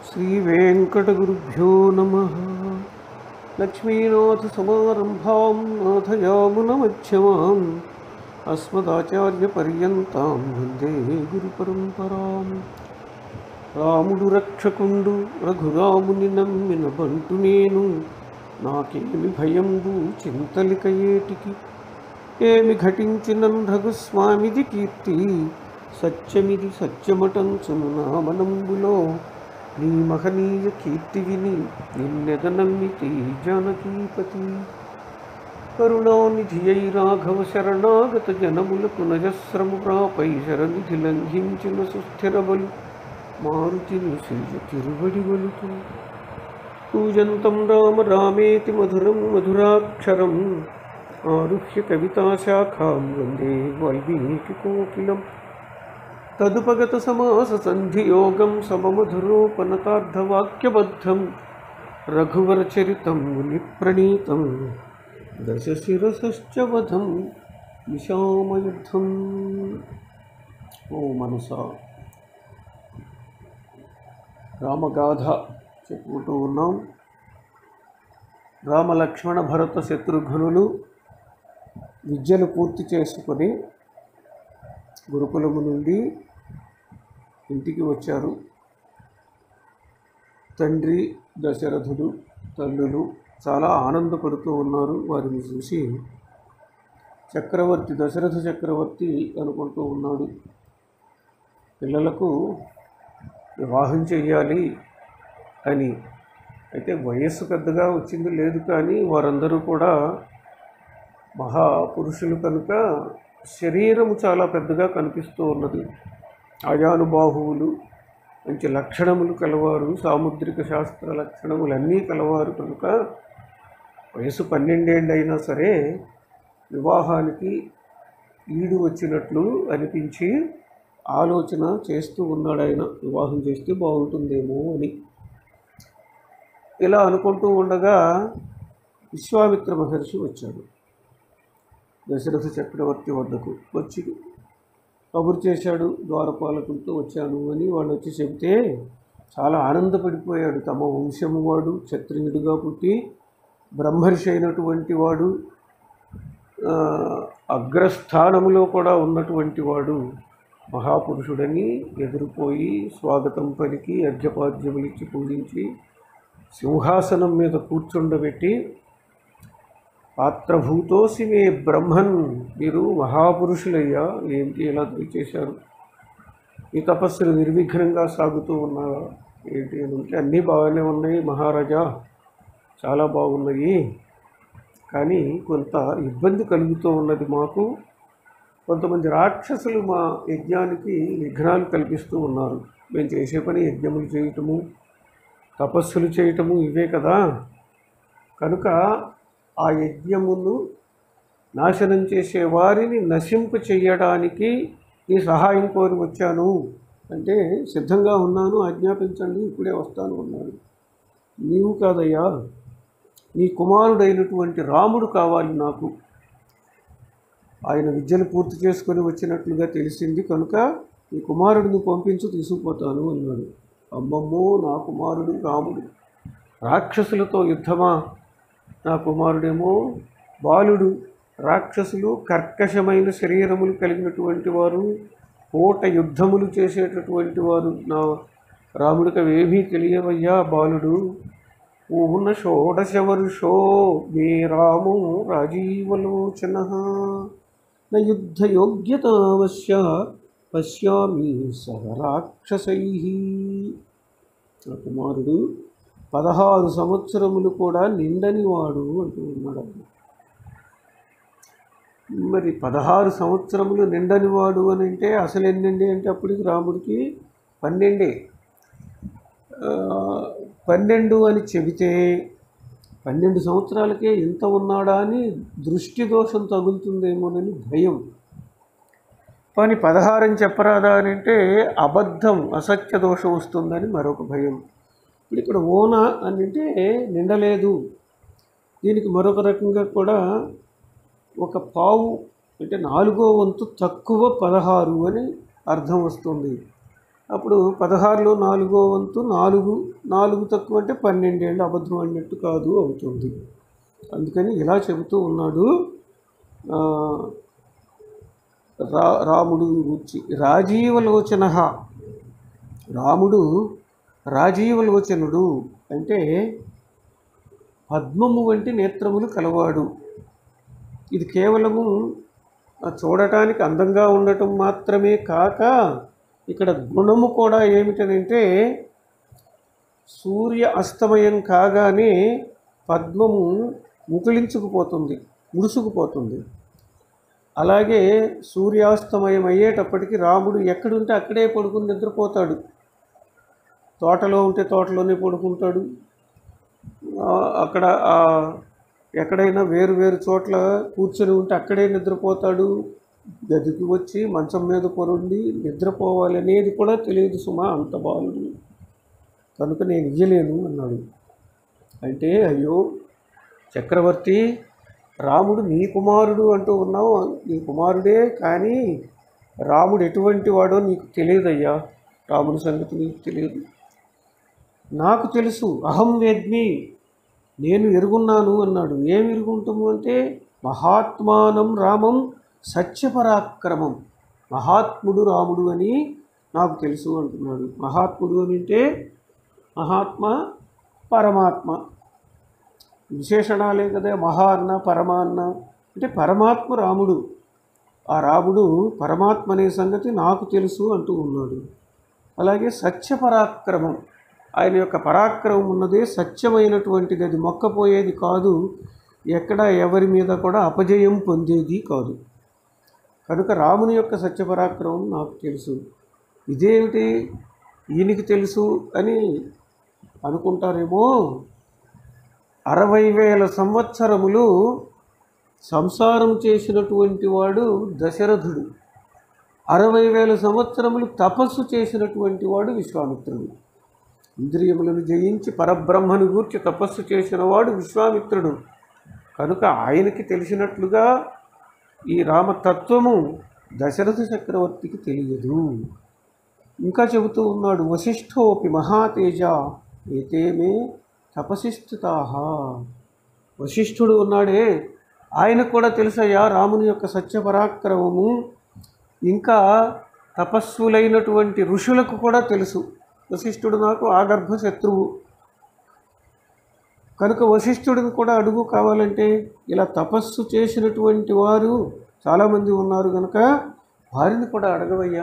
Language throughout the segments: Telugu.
శ్రీవేంకటగురుభ్యో నమ లక్ష్మీనాథసమారంభాం నాథయామునమధ్యమాం అస్మదాచార్యపర్యంతాం వందే గురుపరంపరాం రాముడు రక్షకుండు రఘురాముని నమ్మిన బంటు నేను నాకేమి భయంబు చింతలిక ఏటికి ఏమి ఘటించిన రఘుస్వామిది కీర్తి సత్యమిది సత్యమటంచును నామనంబులో నీ మహనీయ కీర్తి విని నిన్నెద నమ్మితి జానకీపతి కరుణానిధి అయి రాఘవ శరణాగత జనములకు నజస్రము ప్రాపై శరనిధి లంఘించిన సుస్థిరబలు మారుతిని శ్రీయ తిరువడి వలుతు పూజంతం రామ రామేతి మధురం మధురాక్షరం ఆరుహ్య కవితాశాఖాం వందే వాల్మీకి కోకిలం తదుపగత సమాస సంధియోగం సమమధురోపనతార్థవాక్యబద్ధం రఘువరచరితం మునిప్రణీతం దశశిరసశ్చ వధం నిశామయుద్ధం ఓ మనసా రామగాథ చెప్పుకుంటూ ఉన్నాం రామలక్ష్మణ భరత శత్రుఘ్నులు విద్యను పూర్తి చేసుకొని గురుకులము నుండి ఇంటికి వచ్చారు తండ్రి దశరథుడు తల్లులు చాలా ఆనందపడుతూ ఉన్నారు వారిని చూసి చక్రవర్తి దశరథ చక్రవర్తి అనుకుంటూ ఉన్నాడు పిల్లలకు వివాహం చెయ్యాలి అని అయితే వయస్సు పెద్దగా వచ్చింది లేదు కానీ వారందరూ కూడా మహాపురుషులు కనుక శరీరము చాలా పెద్దగా కనిపిస్తూ ఉన్నది అజానుబాహువులు మంచి లక్షణములు కలవారు సాముద్రిక శాస్త్ర లక్షణములన్నీ కలవారు కనుక వయసు పన్నెండేళ్ళు అయినా సరే వివాహానికి ఈడు వచ్చినట్లు అనిపించి ఆలోచన చేస్తూ ఉన్నాడు ఆయన వివాహం చేస్తే బాగుంటుందేమో అని ఇలా అనుకుంటూ ఉండగా విశ్వామిత్ర మహర్షి వచ్చాడు దశరథ చక్రవర్తి వద్దకు వచ్చి కబురు చేశాడు ద్వారపాలకులతో వచ్చాను అని వాళ్ళు వచ్చి చెబితే చాలా ఆనందపడిపోయాడు తమ వంశము వాడు క్షత్రియుడిగా పుట్టి బ్రహ్మర్షి అయినటువంటి వాడు ఆ, అగ్రస్థానములో కూడా ఉన్నటువంటి వాడు మహాపురుషుడని ఎదురుపోయి స్వాగతం పలికి అర్ఘ్యపాద్యములిచ్చి పూజించి సింహాసనం మీద కూర్చుండబెట్టి పాత్రభూతోసి మే బ్రహ్మన్ మీరు మహాపురుషులయ్యా ఏంటి ఇలా దయచేశారు ఈ తపస్సులు నిర్విఘ్నంగా సాగుతూ ఉన్నాయా ఏంటి అని అంటే అన్నీ బాగానే ఉన్నాయి మహారాజా చాలా బాగున్నాయి కానీ కొంత ఇబ్బంది కలుగుతూ ఉన్నది మాకు కొంతమంది రాక్షసులు మా యజ్ఞానికి విఘ్నాలు కల్పిస్తూ ఉన్నారు మేము చేసే పని యజ్ఞములు చేయటము తపస్సులు చేయటము ఇవే కదా కనుక ఆ యజ్ఞమును నాశనం చేసే వారిని నశింప చెయ్యడానికి నీ సహాయం కోరి వచ్చాను అంటే సిద్ధంగా ఉన్నాను ఆజ్ఞాపించండి ఇప్పుడే వస్తాను అన్నాడు నీవు కాదయ్యా నీ కుమారుడైనటువంటి రాముడు కావాలి నాకు ఆయన విద్యను పూర్తి చేసుకొని వచ్చినట్లుగా తెలిసింది కనుక నీ కుమారుడిని పంపించు తీసుకుపోతాను అన్నాడు అమ్మమ్మో నా కుమారుడు రాముడు రాక్షసులతో యుద్ధమా నా కుమారుడేమో బాలుడు రాక్షసులు కర్కశమైన శరీరములు కలిగినటువంటి వారు కోట యుద్ధములు చేసేటటువంటి వారు నా రాముడికి అవేమీ తెలియవయ్యా బాలుడు పూర్ణ షోడశ వరుషో మే రాము రాజీవలోచన న యుద్ధ యోగ్యతావశ్య పశ్యామి సహ రాక్షసై నా కుమారుడు పదహారు సంవత్సరములు కూడా నిండని వాడు అంటూ ఉన్నాడు ఆయన. మరి పదహారు సంవత్సరములు నిండని వాడు అని అంటే అసలు ఎన్నండి అంటే అప్పటికి రాముడికి పన్నెండే ఆ, పన్నెండు అని చెబితే పన్నెండు సంవత్సరాలకే ఇంత ఉన్నాడా అని దృష్టి దోషం తగులుతుందేమోనని భయం కానీ పదహారు అని చెప్పరాదా అని అంటే అబద్ధం అసత్య దోషం వస్తుందని మరొక భయం ఇప్పుడు ఇక్కడ ఓన అని అంటే నిండలేదు దీనికి మరొక రకంగా కూడా ఒక పావు అంటే నాలుగో వంతు తక్కువ పదహారు అని అర్థం వస్తుంది అప్పుడు పదహారులో నాలుగో వంతు నాలుగు నాలుగు తక్కువ అంటే పన్నెండేళ్ళు అబద్ధం అన్నట్టు కాదు అవుతుంది అందుకని ఇలా చెబుతూ ఉన్నాడు ఆ, రా రాముడు గురించి రాజీవలోచన రాముడు రాజీవలోచనుడు అంటే పద్మము వంటి నేత్రములు కలవాడు ఇది కేవలము ఆ, చూడటానికి అందంగా ఉండటం మాత్రమే కాక ఇక్కడ గుణము కూడా ఏమిటనంటే సూర్య అస్తమయం కాగానే పద్మము ముకుళించుకుపోతుంది ముడుసుకుపోతుంది అలాగే సూర్యాస్తమయం అయ్యేటప్పటికి రాముడు ఎక్కడుంటే అక్కడే పడుకుని నిద్రపోతాడు తోటలో ఉంటే తోటలోనే పడుకుంటాడు ఆ, అక్కడ ఆ, ఎక్కడైనా వేరు వేరు చోట్ల కూర్చొని ఉంటే అక్కడే నిద్రపోతాడు గదికి వచ్చి మంచం మీద పొరుండి నిద్రపోవాలి అనేది కూడా తెలియదు సుమా అంత బాలుడు కనుక నేను ఇయ్యలేను అన్నాడు అంటే అయ్యో చక్రవర్తి రాముడు నీ కుమారుడు అంటూ ఉన్నావు నీ కుమారుడే కానీ రాముడు ఎటువంటి వాడో నీకు తెలియదయ్యా రాముడి సంగతి నీకు తెలియదు నాకు తెలుసు అహం వేద్మి నేను ఎరుగున్నాను అన్నాడు ఏం ఎరుగుంటాము అంటే మహాత్మానం రామం సత్యపరాక్రమం మహాత్ముడు రాముడు అని నాకు తెలుసు అంటున్నాడు మహాత్ముడు అని అంటే మహాత్మ పరమాత్మ విశేషణాలే కదా మహా అన్న పరమ అన్న అంటే పరమాత్మ రాముడు ఆ రాముడు పరమాత్మ అనే సంగతి నాకు తెలుసు అంటూ ఉన్నాడు అలాగే సత్య పరాక్రమం ఆయన యొక్క పరాక్రమం ఉన్నదే సత్యమైనటువంటిది అది మొక్కపోయేది కాదు ఎక్కడ ఎవరి మీద కూడా అపజయం పొందేది కాదు కనుక రాముని యొక్క సత్యపరాక్రమం నాకు తెలుసు ఇదేమిటి ఈయనకి తెలుసు అని అనుకుంటారేమో అరవై వేల సంవత్సరములు సంసారం చేసినటువంటి వాడు దశరథుడు అరవై వేల సంవత్సరములు తపస్సు చేసినటువంటి వాడు విశ్వామిత్రుడు ఇంద్రియములను జయించి పరబ్రహ్మను గూర్చి తపస్సు చేసిన వాడు విశ్వామిత్రుడు కనుక ఆయనకి తెలిసినట్లుగా ఈ రామతత్వము దశరథ చక్రవర్తికి తెలియదు ఇంకా చెబుతూ ఉన్నాడు వశిష్ఠోపి మహాతేజ ఏతేమే తపసిస్థితాహ వశిష్ఠుడు ఉన్నాడే ఆయనకు కూడా తెలుసయ్యా రాముని యొక్క సత్యపరాక్రమము ఇంకా తపస్సులైనటువంటి ఋషులకు కూడా తెలుసు వశిష్ఠుడు నాకు ఆగర్భ శత్రువు కనుక వశిష్ఠుడిని కూడా అడుగు కావాలంటే ఇలా తపస్సు చేసినటువంటి వారు చాలామంది ఉన్నారు కనుక వారిని కూడా అడగవయ్యా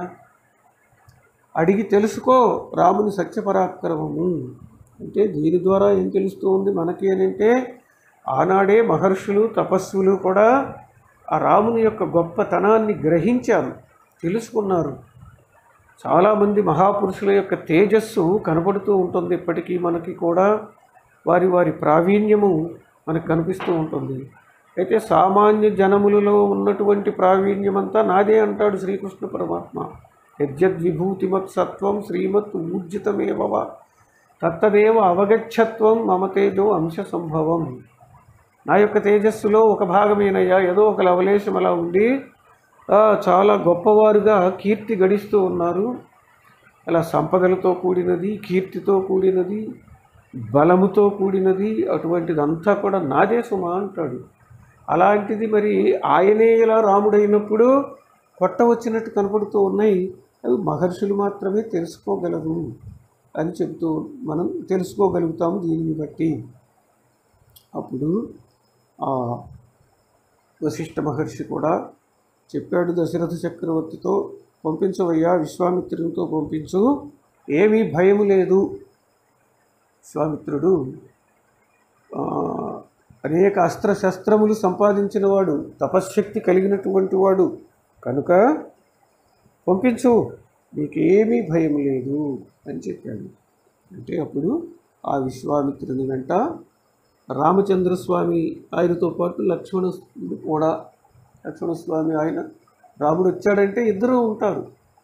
అడిగి తెలుసుకో రాముని సత్యపరాక్రమము అంటే దీని ద్వారా ఏం తెలుస్తూ ఉంది మనకి అని అంటే ఆనాడే మహర్షులు తపస్సులు కూడా ఆ రాముని యొక్క గొప్పతనాన్ని గ్రహించారు తెలుసుకున్నారు చాలామంది మహాపురుషుల యొక్క తేజస్సు కనబడుతూ ఉంటుంది ఇప్పటికీ మనకి కూడా వారి వారి ప్రావీణ్యము మనకు కనిపిస్తూ ఉంటుంది అయితే సామాన్య జనములలో ఉన్నటువంటి ప్రావీణ్యమంతా నాదే అంటాడు శ్రీకృష్ణ పరమాత్మ యద్యద్విభూతిమత్ సత్వం శ్రీమత్ ఊర్జితమేవ తత్తదేవ అవగచ్చత్వం మమ తేజో అంశ సంభవం నా యొక్క తేజస్సులో ఒక భాగమేనయ్యా ఏదో ఒక లవలేశం అలా ఉండి ఆ, చాలా గొప్పవారుగా కీర్తి గడిస్తూ ఉన్నారు అలా సంపదలతో కూడినది కీర్తితో కూడినది బలముతో కూడినది అటువంటిదంతా కూడా నాదే సుమా అంటాడు అలాంటిది మరి ఆయనే ఇలా రాముడైనప్పుడు కొట్ట వచ్చినట్టు కనపడుతూ ఉన్నాయి అవి మహర్షులు మాత్రమే తెలుసుకోగలరు అని చెబుతూ మనం తెలుసుకోగలుగుతాము దీనిని బట్టి అప్పుడు ఆ వశిష్ఠ మహర్షి కూడా చెప్పాడు దశరథ చక్రవర్తితో పంపించవయ్యా విశ్వామిత్రునితో పంపించు ఏమీ భయము లేదు విశ్వామిత్రుడు ఆ, అనేక అస్త్రశస్త్రములు సంపాదించిన వాడు తపశ్శక్తి కలిగినటువంటి వాడు కనుక పంపించు నీకేమీ భయం లేదు అని చెప్పాడు అంటే అప్పుడు ఆ విశ్వామిత్రుని వెంట రామచంద్రస్వామి ఆయనతో పాటు లక్ష్మణుడు కూడా లక్ష్మణస్వామి ఆయన రాముడు వచ్చాడంటే ఇద్దరు ఉంటారు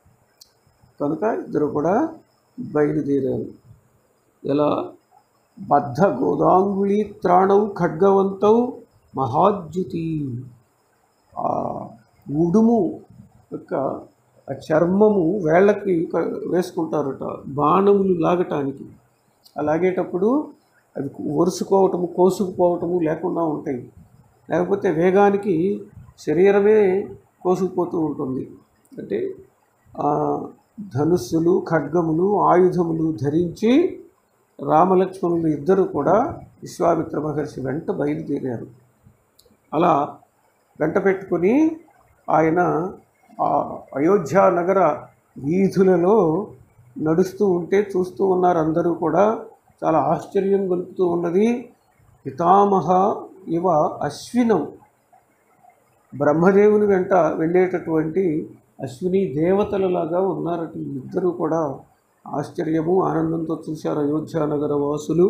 కనుక ఇద్దరు కూడా బయలుదేరారు ఎలా బద్ధ గోదాంగుళి త్రాణౌ ఖడ్గవంతౌ మహాద్యుతి ఆ ఉడుము యొక్క ఆ చర్మము వేళ్ళకి క- వేసుకుంటారట బాణములు లాగటానికి ఆ లాగేటప్పుడు అది ఒరుసుకోవటము కోసుకుపోవటము లేకుండా ఉంటాయి లేకపోతే వేగానికి శరీరమే కోసుకుపోతూ ఉంటుంది అంటే ఆ ధనుస్సులు ఖడ్గములు ఆయుధములు ధరించి రామలక్ష్మణులు ఇద్దరు కూడా విశ్వామిత్ర మహర్షి వెంట బయలుదేరారు అలా వెంట పెట్టుకుని ఆయన ఆ అయోధ్య నగర వీధులలో నడుస్తూ ఉంటే చూస్తూ ఉన్నారు అందరూ కూడా చాలా ఆశ్చర్యం గొలుపుతూ ఉన్నది పితామహ ఇవ అశ్వినం బ్రహ్మదేవుని వెంట వెళ్ళేటటువంటి అశ్విని దేవతలలాగా ఉన్నారట ఇద్దరు కూడా ఆశ్చర్యము ఆనందంతో చూశారు అయోధ్య నగర వాసులు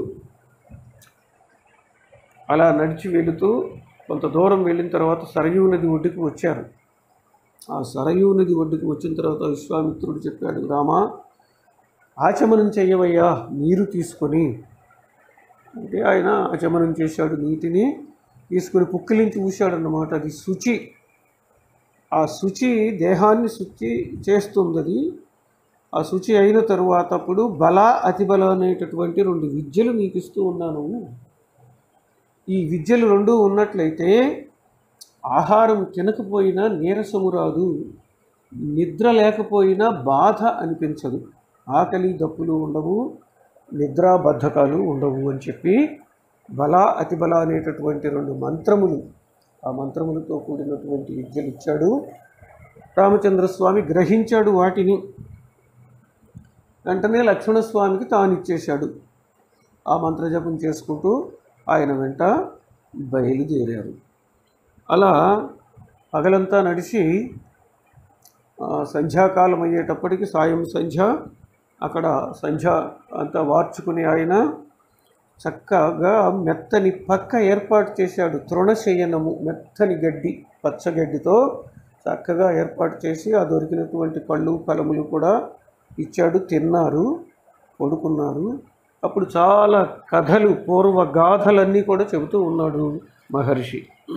అలా నడిచి వెళుతూ కొంత దూరం వెళ్ళిన తర్వాత సరయూ నది ఒడ్డుకు వచ్చారు ఆ సరయూ నది ఒడ్డుకు వచ్చిన తర్వాత విశ్వామిత్రుడు చెప్పాడు రామా ఆచమనం చెయ్యవయ్యా నీరు తీసుకొని అంటే ఆయన ఆచమనం చేశాడు నీటిని తీసుకుని పుక్కిలించి ఊశాడన్నమాట అది శుచి ఆ శుచి దేహాన్ని శుచి చేస్తుంది అది ఆ శుచి అయిన తరువాత అప్పుడు బల అతిబల అనేటటువంటి రెండు విద్యలు మీకు ఇస్తూ ఉన్నాను ఈ విద్యలు రెండు ఉన్నట్లయితే ఆహారం తినకపోయినా నీరసము రాదు నిద్ర లేకపోయినా బాధ అనిపించదు ఆకలి దప్పులు ఉండవు నిద్రాబద్ధకాలు ఉండవు అని చెప్పి బల అతిబల అనేటటువంటి రెండు మంత్రములు ఆ మంత్రములతో కూడినటువంటి విద్యలు ఇచ్చాడు రామచంద్రస్వామి గ్రహించాడు వాటిని వెంటనే లక్ష్మణస్వామికి తాను ఇచ్చేశాడు ఆ మంత్రజపం చేసుకుంటూ ఆయన వెంట బయలుదేరారు అలా పగలంతా నడిచి ఆ, సంధ్యాకాలం అయ్యేటప్పటికి సాయం సంధ్య అక్కడ సంధ్య అంతా వార్చుకుని ఆయన చక్కగా మెత్తని పక్క ఏర్పాటు చేశాడు తృణశయనము మెత్తని గడ్డి పచ్చగడ్డితో చక్కగా ఏర్పాటు చేసి ఆ దొరికినటువంటి పళ్ళు ఫలములు కూడా ఇచ్చాడు తిన్నారు పడుకున్నారు అప్పుడు చాలా కథలు పూర్వ గాథలన్నీ కూడా చెబుతూ ఉన్నాడు మహర్షి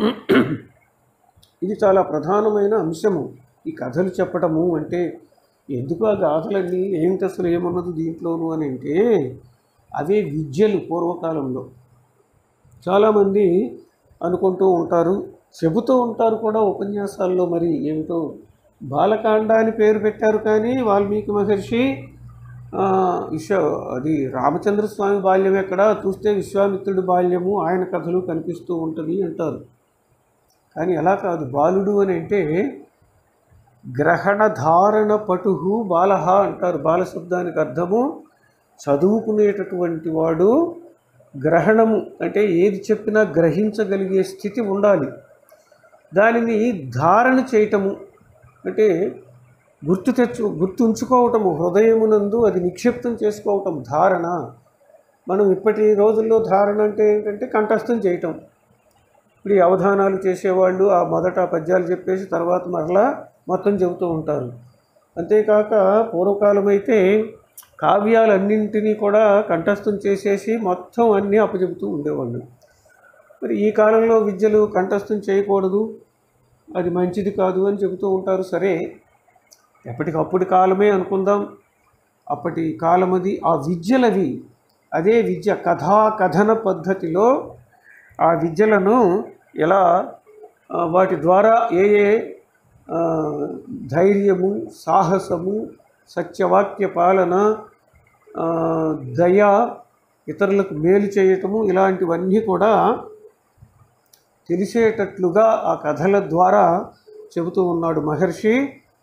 ఇది చాలా ప్రధానమైన అంశము ఈ కథలు చెప్పటము అంటే ఎందుకు ఆ గాథలన్నీ ఏమిటి అసలు ఏమున్నది దీంట్లోను అని అంటే అవే విద్యలు పూర్వకాలంలో చాలామంది అనుకుంటూ ఉంటారు చెబుతూ ఉంటారు కూడా ఉపన్యాసాల్లో మరి ఏమిటో బాలకాండ అని పేరు పెట్టారు కానీ వాల్మీకి మహర్షి ఆ, విశ్వ అది రామచంద్ర స్వామి బాల్యం ఎక్కడ చూస్తే విశ్వామిత్రుడి బాల్యము ఆయన కథలు కనిపిస్తూ ఉంటుంది అంటారు కానీ అలా కాదు బాలుడు అని అంటే గ్రహణ ధారణ పటుహు బాలహ అంటారు బాల శబ్దానికి అర్థము చదువుకునేటటువంటి వాడు గ్రహణము అంటే ఏది చెప్పినా గ్రహించగలిగే స్థితి ఉండాలి దానిని ధారణ చేయటము అంటే గుర్తు తెచ్చు గుర్తు ఉంచుకోవటము హృదయమునందు అది నిక్షిప్తం చేసుకోవటం ధారణ మనం ఇప్పటి రోజుల్లో ధారణ అంటే ఏంటంటే కంఠస్థం చేయటం ఇప్పుడు ఈ అవధానాలు చేసేవాళ్ళు ఆ మొదట ఆ పద్యాలు చెప్పేసి తర్వాత మరలా మొత్తం చెబుతూ ఉంటారు అంతేకాక పూర్వకాలం అయితే కావ్యాలన్నింటినీ కూడా కంఠస్థం చేసేసి మొత్తం అన్నీ అప్పచెబుతూ ఉండేవాళ్ళు మరి ఈ కాలంలో విద్యలు కంఠస్థం చేయకూడదు అది మంచిది కాదు అని చెబుతూ ఉంటారు సరే ఎప్పటికప్పుడు కాలమే అనుకుందాం అప్పటి కాలమది ఆ విద్యలవి అదే విద్య కథా కథన పద్ధతిలో ఆ విద్యలను ఎలా ఆ, వాటి ద్వారా ఏ ఏ ఆ, ధైర్యము సాహసము సత్యవాక్య పాలన ఆ, దయ ఇతరులకు మేలు చేయటము ఇలాంటివన్నీ కూడా తెలిసేటట్లుగా ఆ కథల ద్వారా చెబుతూ ఉన్నాడు మహర్షి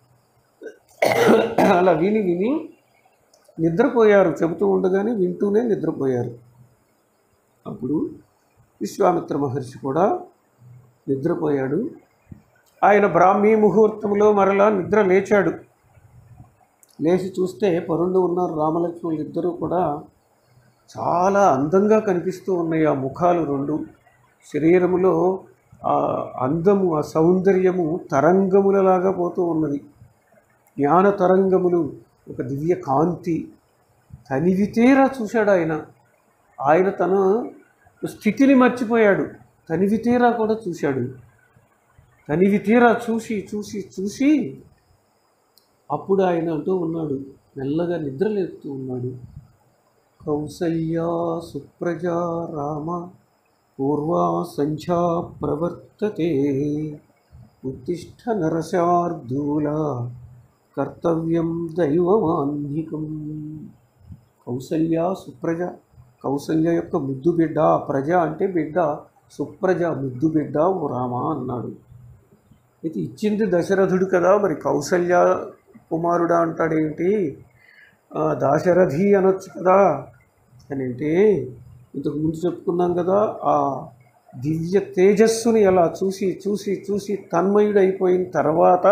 అలా విని విని నిద్రపోయారు చెబుతూ ఉండగానే వింటూనే నిద్రపోయారు అప్పుడు విశ్వామిత్ర మహర్షి కూడా నిద్రపోయాడు ఆయన బ్రాహ్మీ ముహూర్తంలో మరలా నిద్ర లేచాడు లేచి చూస్తే పరుండు ఉన్నారు రామలక్ష్మణులు ఇద్దరూ కూడా చాలా అందంగా కనిపిస్తూ ఉన్నాయి ఆ ముఖాలు రెండు శరీరములో ఆ అందము ఆ సౌందర్యము తరంగములలాగా పోతూ ఉన్నది జ్ఞాన తరంగములు ఒక దివ్య కాంతి తనివి తీరా చూశాడు ఆయన ఆయన తన స్థితిని మర్చిపోయాడు తనివి తీరా కూడా చూశాడు తనివి తీరా చూసి చూసి చూసి అప్పుడు ఆయన అంటూ ఉన్నాడు మెల్లగా నిద్రలేపుతూ ఉన్నాడు కౌసల్యా సుప్రజా రామ పూర్వా సంధ్యా ప్రవర్తతే ఉత్తిష్ట నరశార్దూల కర్తవ్యం దైవమాన్నికం కౌసల్య సుప్రజ కౌసల్య యొక్క ముద్దు బిడ్డ ప్రజ అంటే బిడ్డ సుప్రజ ముద్దు బిడ్డ ఓ రామ అన్నాడు అయితే ఇచ్చింది దశరథుడు కదా మరి కౌసల్య కుమారుడా అంటాడేంటి ఆ, దాశరథి అనొచ్చు కదా అని అంటే ఇంతకు ముందు చెప్పుకున్నాం కదా ఆ దివ్య తేజస్సుని ఎలా చూసి చూసి చూసి తన్మయుడైపోయిన తర్వాత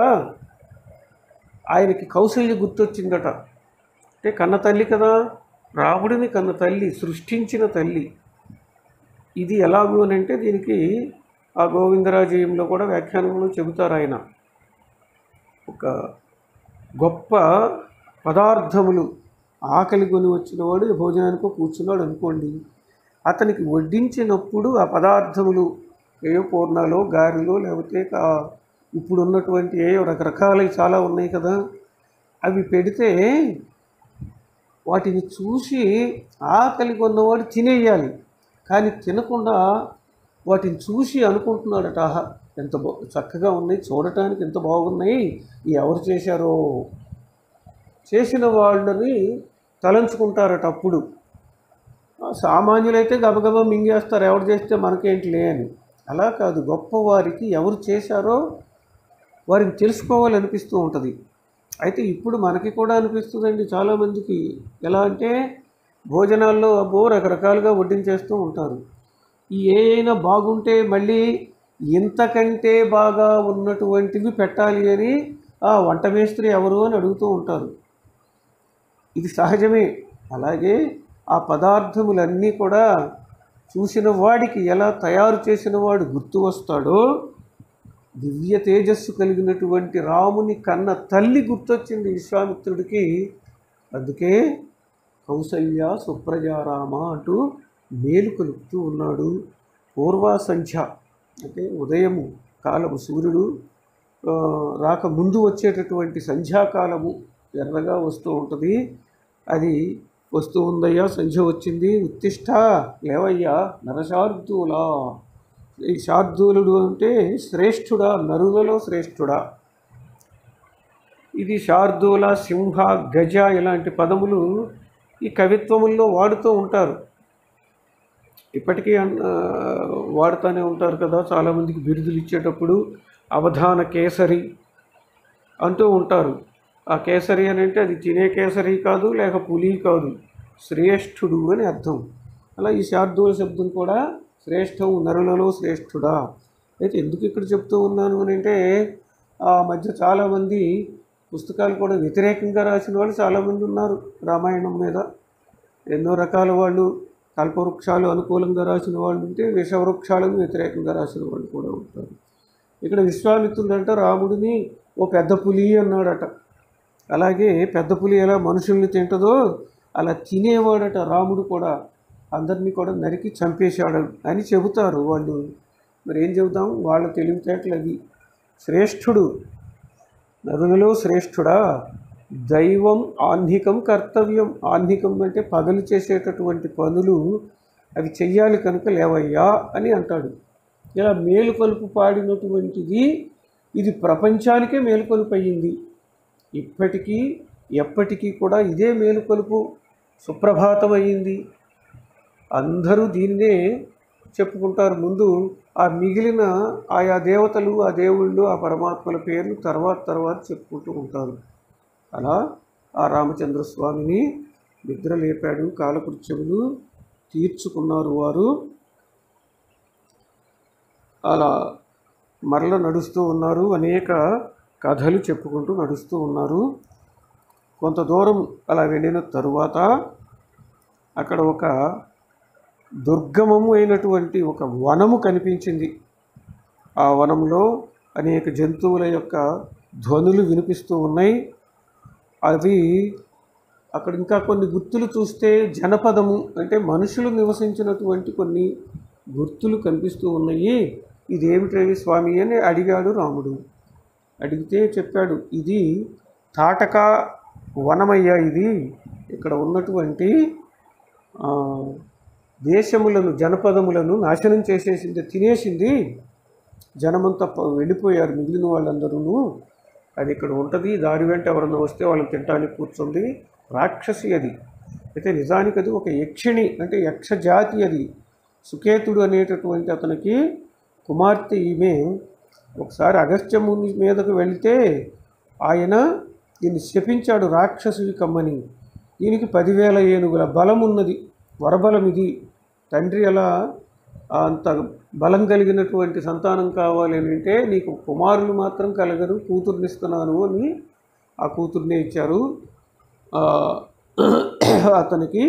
ఆయనకి కౌసల్య గుర్తొచ్చిందట అంటే కన్న తల్లి కదా రాముడిని కన్న తల్లి సృష్టించిన తల్లి ఇది ఎలాగూ అని అంటే దీనికి ఆ గోవిందరాజయంలో కూడా వ్యాఖ్యానంలో చెబుతారు ఆయన ఒక గొప్ప పదార్థములు ఆకలి కొని వచ్చినవాడు భోజనానికి కూర్చున్నాడు అనుకోండి అతనికి వడ్డించినప్పుడు ఆ పదార్థములు ఏవో పూర్ణాలు గారెలు లేకపోతే కా- ఇప్పుడు ఉన్నటువంటి ఏ రకరకాలవి చాలా ఉన్నాయి కదా అవి పెడితే వాటిని చూసి ఆకలి కొన్నవాడు తినేయాలి కానీ తినకుండా వాటిని చూసి అనుకుంటున్నాడట ఆహా ఎంత బా చక్కగా ఉన్నాయి చూడటానికి ఎంత బాగున్నాయి ఇవి ఎవరు చేశారో చేసిన వాళ్ళని తలంచుకుంటారట అప్పుడు ఆ సామాన్యులైతే గబగబా మింగేస్తారు ఎవరు చేస్తే మనకేంటిలే అని అలా కాదు గొప్పవారికి ఎవరు చేశారో వారిని తెలుసుకోవాలనిపిస్తూ ఉంటుంది అయితే ఇప్పుడు మనకి కూడా అనిపిస్తుందండి చాలామందికి ఎలా అంటే భోజనాల్లో అబ్బో రకరకాలుగా వడ్డించేస్తూ ఉంటారు ఈ ఏ అయినా బాగుంటే మళ్ళీ ఇంతకంటే బాగా ఉన్నటువంటివి పెట్టాలి అని ఆ వంట మేస్త్రి ఎవరు అని అడుగుతూ ఉంటారు ఇది సహజమే అలాగే ఆ పదార్థములన్నీ కూడా చూసిన వాడికి ఎలా తయారు చేసిన వాడు గుర్తు వస్తాడో దివ్య తేజస్సు కలిగినటువంటి రాముని కన్న తల్లి గుర్తొచ్చింది విశ్వామిత్రుడికి అందుకే కౌసల్య సుప్రజారామ అంటూ మేలు కలుపుతూ ఉన్నాడు పూర్వ సంధ్య అంటే ఉదయము కాలము సూర్యుడు ఆ, రాక ముందు వచ్చేటటువంటి సంధ్యాకాలము ఎర్రగా వస్తూ ఉంటుంది అది వస్తూ ఉందయ్యా సంధ్య వచ్చింది ఉత్తిష్ట లేవయ్యా నరశార్దూలా ఈ శార్దూలుడు అంటే శ్రేష్ఠుడా నరులలో శ్రేష్ఠుడా ఇది శార్దూల సింహ గజ ఇలాంటి పదములు ఈ కవిత్వముల్లో వాడుతూ ఉంటారు ఇప్పటికీ అన్- ఆ, వాడుతూనే ఉంటారు కదా చాలామందికి బిరుదులు ఇచ్చేటప్పుడు అవధాన కేసరి అంటూ ఉంటారు ఆ కేసరి అని అంటే అది తినే కేసరి కాదు లేక పులి కాదు శ్రేష్ఠుడు అని అర్థం అలా ఈ శార్దూల శబ్దం కూడా శ్రేష్టం నరులలో శ్రేష్ఠుడా అయితే ఎందుకు ఇక్కడ చెప్తూ ఉన్నాను అని అంటే ఆ మధ్య చాలామంది పుస్తకాలు కూడా వ్యతిరేకంగా రాసిన వాళ్ళు చాలామంది ఉన్నారు రామాయణం మీద ఎన్నో రకాల వాళ్ళు కల్పవృక్షాలు అనుకూలంగా రాసిన వాళ్ళు ఉంటే విషవృక్షాలకు వ్యతిరేకంగా రాసిన వాళ్ళు కూడా ఉంటారు ఇక్కడ విశ్వామిత్రుడు అంటే రాముడిని ఓ పెద్ద పులి అన్నాడట అలాగే పెద్ద పులి ఎలా మనుషుల్ని తింటదో అలా తినేవాడట రాముడు కూడా అందరినీ కూడా నరికి చంపేశాడు అని చెబుతారు వాళ్ళు మరి ఏం చెబుతాం వాళ్ళ తెలివితేటలు అవి శ్రేష్ఠుడు నరులలో శ్రేష్ఠుడా దైవం ఆహ్నికం కర్తవ్యం ఆహ్నికం అంటే పగలు చేసేటటువంటి పనులు అవి చెయ్యాలి కనుక లేవయ్యా అని అంటాడు ఇలా మేలుకొలుపు పాడినటువంటిది ఇది ప్రపంచానికే మేలుకొలుపు అయ్యింది ఇప్పటికీ ఎప్పటికీ కూడా ఇదే మేలుకొలుపు సుప్రభాతం అయ్యింది అందరూ దీన్నే చెప్పుకుంటారు ముందు ఆ మిగిలిన ఆయా దేవతలు ఆ దేవుళ్ళు ఆ పరమాత్మల పేర్లు తర్వాత తర్వాత చెప్పుకుంటూ ఉంటారు అలా ఆ రామచంద్ర స్వామిని నిద్ర లేపాడు కాలకృత్యములు తీర్చుకున్నారు వారు అలా మరల నడుస్తూ ఉన్నారు అనేక కథలు చెప్పుకుంటూ నడుస్తూ ఉన్నారు కొంత దూరం అలా వెళ్ళిన తరువాత అక్కడ ఒక దుర్గమము అయినటువంటి ఒక వనము కనిపించింది ఆ వనంలో అనేక జంతువుల యొక్క ధ్వనులు వినిపిస్తూ ఉన్నాయి అవి అక్కడ ఇంకా కొన్ని గుర్తులు చూస్తే జనపదము అంటే మనుషులు నివసించినటువంటి కొన్ని గుర్తులు కనిపిస్తూ ఉన్నాయి ఇదేమిటి స్వామి అని అడిగాడు రాముడు అడిగితే చెప్పాడు ఇది తాటక వనమయ్య ఇది ఇక్కడ ఉన్నటువంటి ఆ, దేశములను జనపదములను నాశనం చేసేసింది తినేసింది జనమంతా ప- వెళ్ళిపోయారు మిగిలిన వాళ్ళందరూ అది ఇక్కడ ఉంటుంది దారి వెంట ఎవరన్నా వస్తే వాళ్ళని తినడానికి కూర్చుంది రాక్షసి అది అయితే నిజానికి అది ఒక యక్షిణి అంటే యక్ష జాతి అది సుకేతుడు అనేటటువంటి అతనికి కుమార్తె ఈమె ఒకసారి అగస్త్య ముని మీదకు వెళితే ఆయన దీన్ని శపించాడు రాక్షసుడి కమ్మని దీనికి పదివేల ఏనుగుల బలం ఉన్నది వరబలం ఇది తండ్రి అలా అంత బలం కలిగినటువంటి సంతానం కావాలి అని అంటే నీకు కుమారులు మాత్రం కలగరు కూతుర్నిస్తున్నాను అని ఆ కూతుర్నే ఇచ్చారు ఆ, అతనికి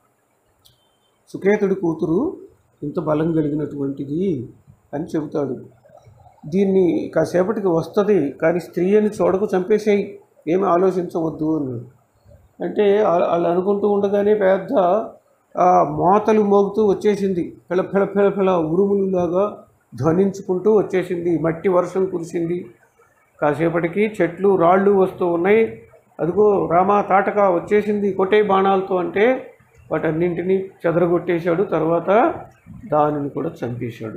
సుకేతుడి కూతురు ఇంత బలం కలిగినటువంటిది అని చెబుతాడు దీన్ని కాసేపటికి వస్తుంది కానీ స్త్రీ అని చూడకు చంపేసేయి ఏమి ఆలోచించవద్దు అని అంటే వా- వాళ్ళు అనుకుంటూ ఉండగానే పెద్ద ఆ, మోతలు మోగుతూ వచ్చేసింది పిల పిల పిల పిల ఉరుములులాగా ధ్వనించుకుంటూ వచ్చేసింది మట్టి వర్షం కురిసింది కాసేపటికి చెట్లు రాళ్ళు వస్తూ ఉన్నాయి అదిగో రామా తాటక వచ్చేసింది కొట్టే బాణాలతో అంటే వాటన్నింటినీ చెదరగొట్టేశాడు తర్వాత దానిని కూడా చంపేశాడు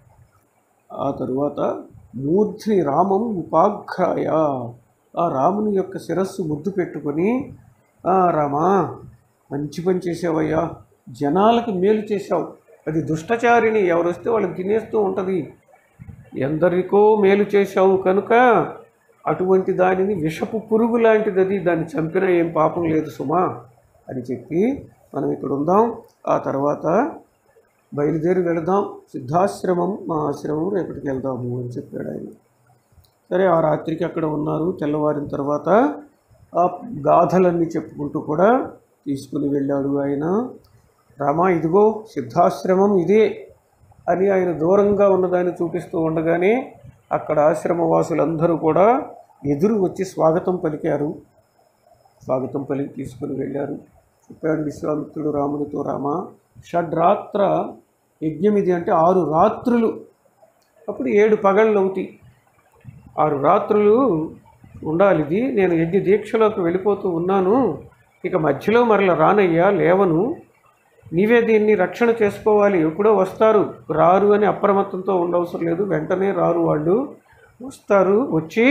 ఆ తరువాత మూర్ధ్ని రామం ఉపాఘ్రాయ ఆ రాముని యొక్క శిరస్సు ముద్దు పెట్టుకొని "ఆ, రామా మంచి పని చేసావయ్యా జనాలకు మేలు చేశావు అది దుష్టచారిణి ఎవరు వస్తే వాళ్ళని తినేస్తూ ఉంటుంది ఎందరికో మేలు చేశావు కనుక అటువంటి దానిని విషపు పురుగు లాంటిది అది దాన్ని చంపినా ఏం పాపం లేదు సుమా అని చెప్పి మనం ఇక్కడ ఉందాం ఆ తర్వాత బయలుదేరి వెళదాం సిద్ధాశ్రమం మా ఆశ్రమం రేపటికి వెళ్దాము అని చెప్పాడు ఆయన సరే ఆ రాత్రికి అక్కడ ఉన్నారు తెల్లవారిన తర్వాత ఆ గాథలన్నీ చెప్పుకుంటూ కూడా తీసుకుని వెళ్ళాడు ఆయన రామా ఇదిగో సిద్ధాశ్రమం ఇదే అని ఆయన దూరంగా ఉన్నదాన్ని చూపిస్తూ ఉండగానే అక్కడ ఆశ్రమవాసులందరూ కూడా ఎదురు వచ్చి స్వాగతం పలికారు స్వాగతం పలికి తీసుకుని వెళ్ళారు చెప్పాడు విశ్వామిత్రుడు రామునితో రామ షడ్రాత్ర యజ్ఞం ఇది అంటే ఆరు రాత్రులు అప్పుడు ఏడు పగళ్ళు అవుతాయి ఆరు రాత్రులు ఉండాలి ఇది నేను యజ్ఞ దీక్షలోకి వెళ్ళిపోతూ ఉన్నాను ఇక మధ్యలో మరల రానయ్యా లేవను నీవే దీన్ని రక్షణ చేసుకోవాలి ఎప్పుడో వస్తారు రారు అని అప్రమత్తంతో ఉండవసరం లేదు వెంటనే రారు వాళ్ళు వస్తారు వచ్చి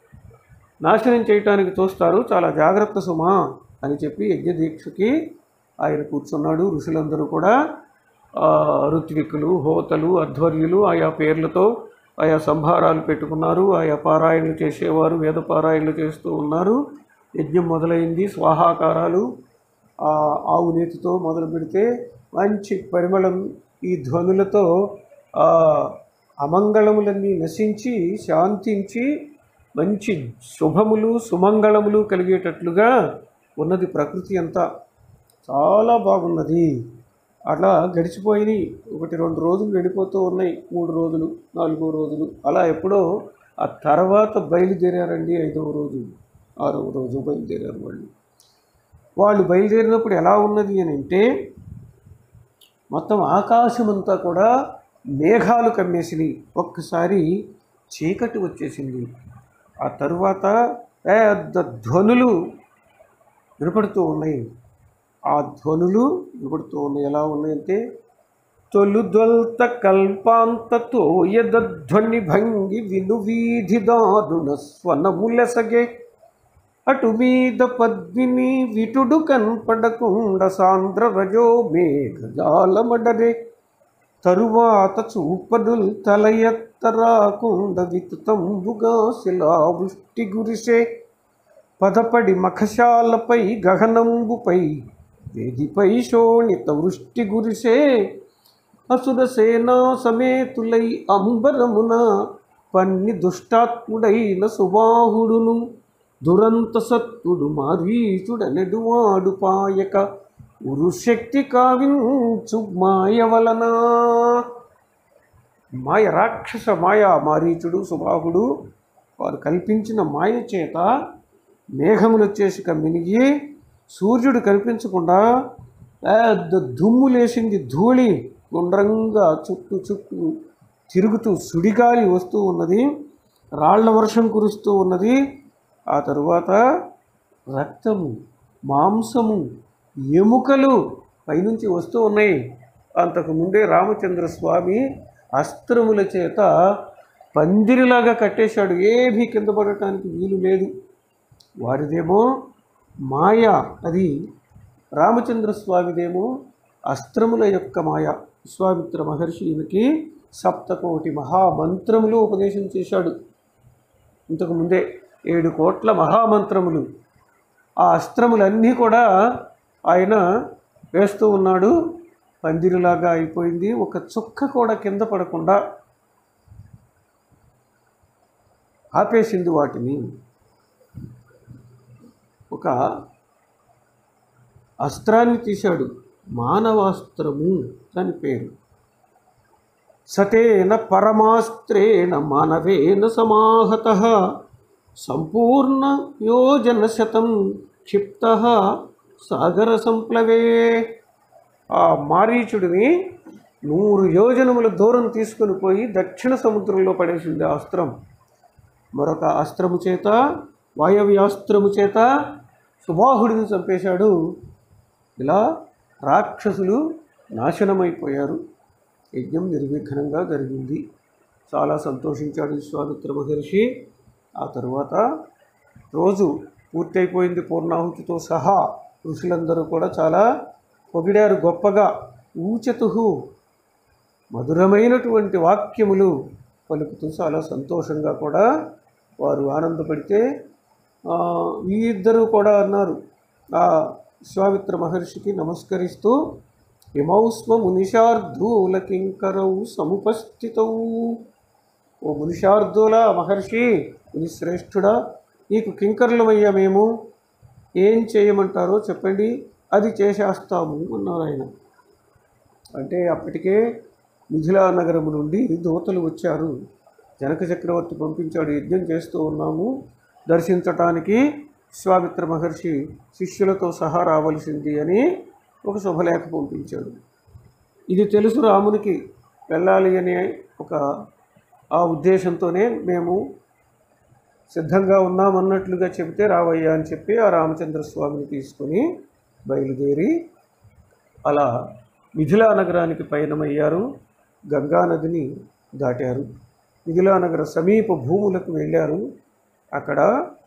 నాశనం చేయటానికి చూస్తారు చాలా జాగ్రత్త సుమా అని చెప్పి యజ్ఞ దీక్షకి ఆయన కూర్చున్నాడు ఋషులందరూ కూడా ఆ, ఋత్వికులు హోతలు అధ్వర్యులు ఆయా పేర్లతో ఆయా సంభారాలు పెట్టుకున్నారు ఆయా పారాయణలు చేసేవారు వేద పారాయణలు చేస్తూ ఉన్నారు యజ్ఞం మొదలైంది స్వాహాకారాలు ఆ ఆవు నేతితో మొదలు పెడితే మంచి పరిమళం ఈ ధ్వనులతో ఆ అమంగళములన్నీ నశించి శాంతించి మంచి శుభములు సుమంగళములు కలిగేటట్లుగా ఉన్నది ప్రకృతి అంతా చాలా బాగున్నది అట్లా గడిచిపోయినాయి ఒకటి రెండు రోజులు గడిపోతూ ఉన్నాయి మూడు రోజులు నాలుగో రోజులు అలా ఎప్పుడో ఆ తర్వాత బయలుదేరారండి ఐదవ రోజు ఆరవ రోజు బయలుదేరారు వాళ్ళు వాళ్ళు బయలుదేరినప్పుడు ఎలా ఉన్నది అని అంటే మొత్తం ఆకాశమంతా కూడా మేఘాలు కమ్మేసినాయి ఒక్కసారి చీకటి వచ్చేసింది ఆ తరువాత పెద్ద ధ్వనులు వినపడుతూ ఉన్నాయి ఆ ధ్వనులు వినపడుతూ ఉన్నాయి ఎలా ఉన్నాయంటే తొలుదొల్త కల్పాంతతో యధ్వని భంగి విను వీధి దారుణ స్వనములసగే అటు మీద పద్మిని విటుడు కనపడకుండ సాంద్ర రజో మేఘజాలమడరే తరువాత చూపడుల్ తల ఎత్తరాకుండ వితుతంబుగా శిలావృష్టి గురిసే పదపడి మఖశాలపై గగనంబుపై వేదిపై శోణిత వృష్టి గురిసే అసుర సేనా సమేతులై అంబరమున పన్ని దుష్టాత్ముడైన సుబాహుడును దురంత సత్తుడు మారీచుడనెడువాడు పాయక ఉరుశక్తి కావించు మాయ వలన మాయ రాక్షస మాయ మారీచుడు సుబాహుడు వారు కల్పించిన మాయ చేత మేఘములు వచ్చేసి కమ్మినిగి సూర్యుడు కనిపించకుండా పెద్ద దుమ్ము లేచింది ధూళి గుండ్రంగా చుట్టూ చుట్టూ తిరుగుతూ సుడిగాలి వస్తూ ఉన్నది రాళ్ల వర్షం కురుస్తూ ఉన్నది ఆ తరువాత రక్తము మాంసము ఎముకలు పైనుంచి వస్తూ ఉన్నాయి అంతకుముందే రామచంద్ర స్వామి అస్త్రముల చేత పందిరిలాగా కట్టేశాడు ఏమీ కింద పడటానికి వీలు లేదు వారిదేమో మాయ అది రామచంద్ర స్వామిదేమో అస్త్రముల యొక్క మాయ విశ్వామిత్ర మహర్షి ఈయనకి సప్తకోటి మహామంత్రములు ఉపదేశం చేశాడు ఇంతకు ముందే ఏడు కోట్ల మహామంత్రములు ఆ అస్త్రములన్నీ కూడా ఆయన వేస్తూ ఉన్నాడు పందిరిలాగా అయిపోయింది ఒక చుక్క కూడా కింద పడకుండా ఆపేసింది వాటిని ఒక అస్త్రాన్ని తీశాడు మానవాస్త్రము దాని పేరు సతేన పరమాస్త్రేణ మానవేన సమాహత సంపూర్ణ యోజన శతం క్షిప్త సాగర సంప్లవే ఆ మారీచుడిని నూరు యోజనముల దూరం తీసుకొని పోయి దక్షిణ సముద్రంలో పడేసింది ఆ అస్త్రం మరొక అస్త్రము చేత వాయవ్యాస్త్రము చేత సుబాహుడిని చంపేశాడు ఇలా రాక్షసులు నాశనమైపోయారు యజ్ఞం నిర్విఘ్నంగా జరిగింది చాలా సంతోషించాడు విశ్వామిత్ర మహర్షి ఆ తరువాత రోజు పూర్తయిపోయింది పూర్ణాహుతితో సహా ఋషులందరూ కూడా చాలా పొగిడారు గొప్పగా ఊచతు మధురమైనటువంటి వాక్యములు పలుకుతూ చాలా సంతోషంగా కూడా వారు ఆనందపడితే ఆ, ఈ ఇద్దరు కూడా అన్నారు ఆ విశ్వామిత్ర మహర్షికి నమస్కరిస్తూ హిమౌస్మ మునిషార్ధూల కింకరౌ సముపస్థితౌ ఓ మునిషార్ధుల మహర్షి మునిశ్రేష్ఠుడా నీకు కింకర్లమయ్యా మేము ఏం చేయమంటారో చెప్పండి అది చేసేస్తాము అన్నారు ఆయన అంటే అప్పటికే మిథిలా నగరము నుండి దూతలు వచ్చారు జనక చక్రవర్తి పంపించాడు యజ్ఞం చేస్తూ ఉన్నాము దర్శించటానికి విశ్వామిత్ర మహర్షి శిష్యులతో సహా రావలసింది అని ఒక శుభలేఖ పంపించాడు ఇది తెలుసు రామునికి వెళ్ళాలి అనే ఒక ఆ ఉద్దేశంతోనే మేము సిద్ధంగా ఉన్నామన్నట్లుగా చెబితే రావయ్యా అని చెప్పి ఆ రామచంద్ర స్వామిని తీసుకొని బయలుదేరి అలా మిథిలా నగరానికి పయనమయ్యారు గంగా నదిని దాటారు మిథిలా నగర సమీప భూములకు వెళ్ళారు అక్కడ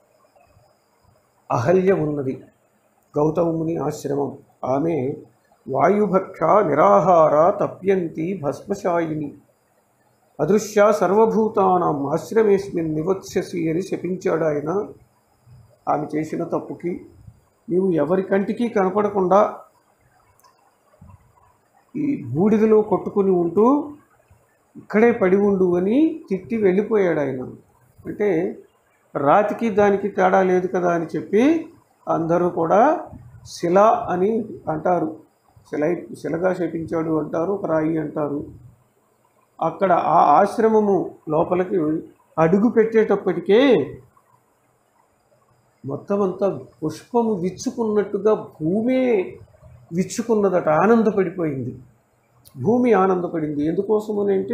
అహల్య ఉన్నది గౌతముని ఆశ్రమం ఆమె వాయుభక్ష నిరాహార తప్యంతి భస్మశాయిని అదృశ్య సర్వభూతానాం ఆశ్రమేస్మిన్ నివత్స్యసి అని శపించాడు ఆయన ఆమె చేసిన తప్పుకి నీవు ఎవరి కంటికి కనపడకుండా ఈ బూడిదలో కొట్టుకుని ఉంటూ ఇక్కడే పడి ఉండు అని తిట్టి వెళ్ళిపోయాడు ఆయన అంటే రాతికి దానికి తేడా లేదు కదా అని చెప్పి అందరూ కూడా శిల అని అంటారు శిల శిలగా శపించాడు అంటారు ఒక రాయి అంటారు అక్కడ ఆ ఆశ్రమము లోపలికి అడుగు పెట్టేటప్పటికే మొత్తం అంతా పుష్పము విచ్చుకున్నట్టుగా భూమే విచ్చుకున్నదట ఆనందపడిపోయింది భూమి ఆనందపడింది ఎందుకోసమని అంటే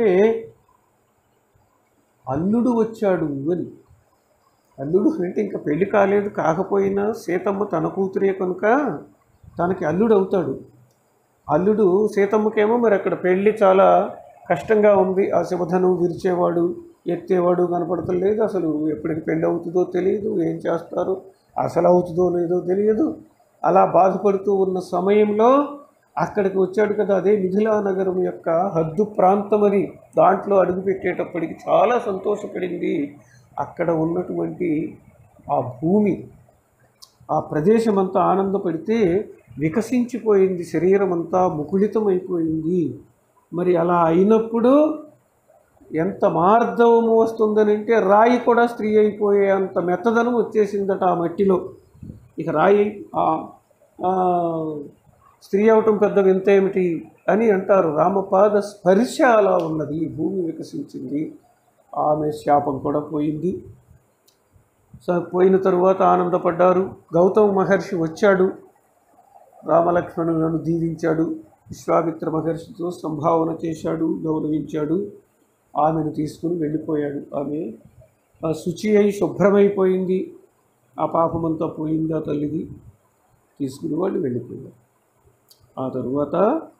అల్లుడు వచ్చాడు అని అల్లుడు అంటే ఇంకా పెళ్లి కాలేదు కాకపోయినా సీతమ్మ తన కూతురే కనుక తనకి అల్లుడు అవుతాడు అల్లుడు సీతమ్మకేమో మరి అక్కడ పెళ్లి చాలా కష్టంగా ఉంది ఆ శుభధను విరిచేవాడు ఎత్తేవాడు కనపడతలేదు అసలు ఎప్పటికి పెళ్ళి అవుతుందో తెలియదు ఏం చేస్తారో అసలు అవుతుందో లేదో తెలియదు అలా బాధపడుతూ ఉన్న సమయంలో అక్కడికి వచ్చాడు కదా అదే మిథిలా నగరం యొక్క హద్దు ప్రాంతం అది దాంట్లో అడుగుపెట్టేటప్పటికి చాలా సంతోషపడింది అక్కడ ఉన్నటువంటి ఆ భూమి ఆ ప్రదేశం అంతా ఆనందపడితే వికసించిపోయింది శరీరం అంతా ముకుళితమైపోయింది మరి అలా అయినప్పుడు ఎంత మార్ధవము వస్తుందని అంటే రాయి కూడా స్త్రీ అయిపోయే అంత మెత్తదనం వచ్చేసిందట ఆ మట్టిలో ఇక రాయి ఆ- ఆ స్త్రీ అవటం పెద్ద వింత ఏమిటి అని అంటారు రామపాద స్పర్శ అలా ఉన్నది భూమి వికసించింది ఆమె శాపం కూడా పోయింది సో పోయిన తరువాత ఆనందపడ్డారు గౌతమ మహర్షి వచ్చాడు రామలక్ష్మణులను దీవించాడు విశ్వామిత్ర మహర్షితో సంభావన చేశాడు గౌరవించాడు ఆమెను తీసుకుని వెళ్ళిపోయాడు ఆమె ఆ శుచి అయి శుభ్రమైపోయింది ఆ పాపమంతా పోయిందా తల్లిది తీసుకుని వాళ్ళు వెళ్ళిపోయారు ఆ తరువాత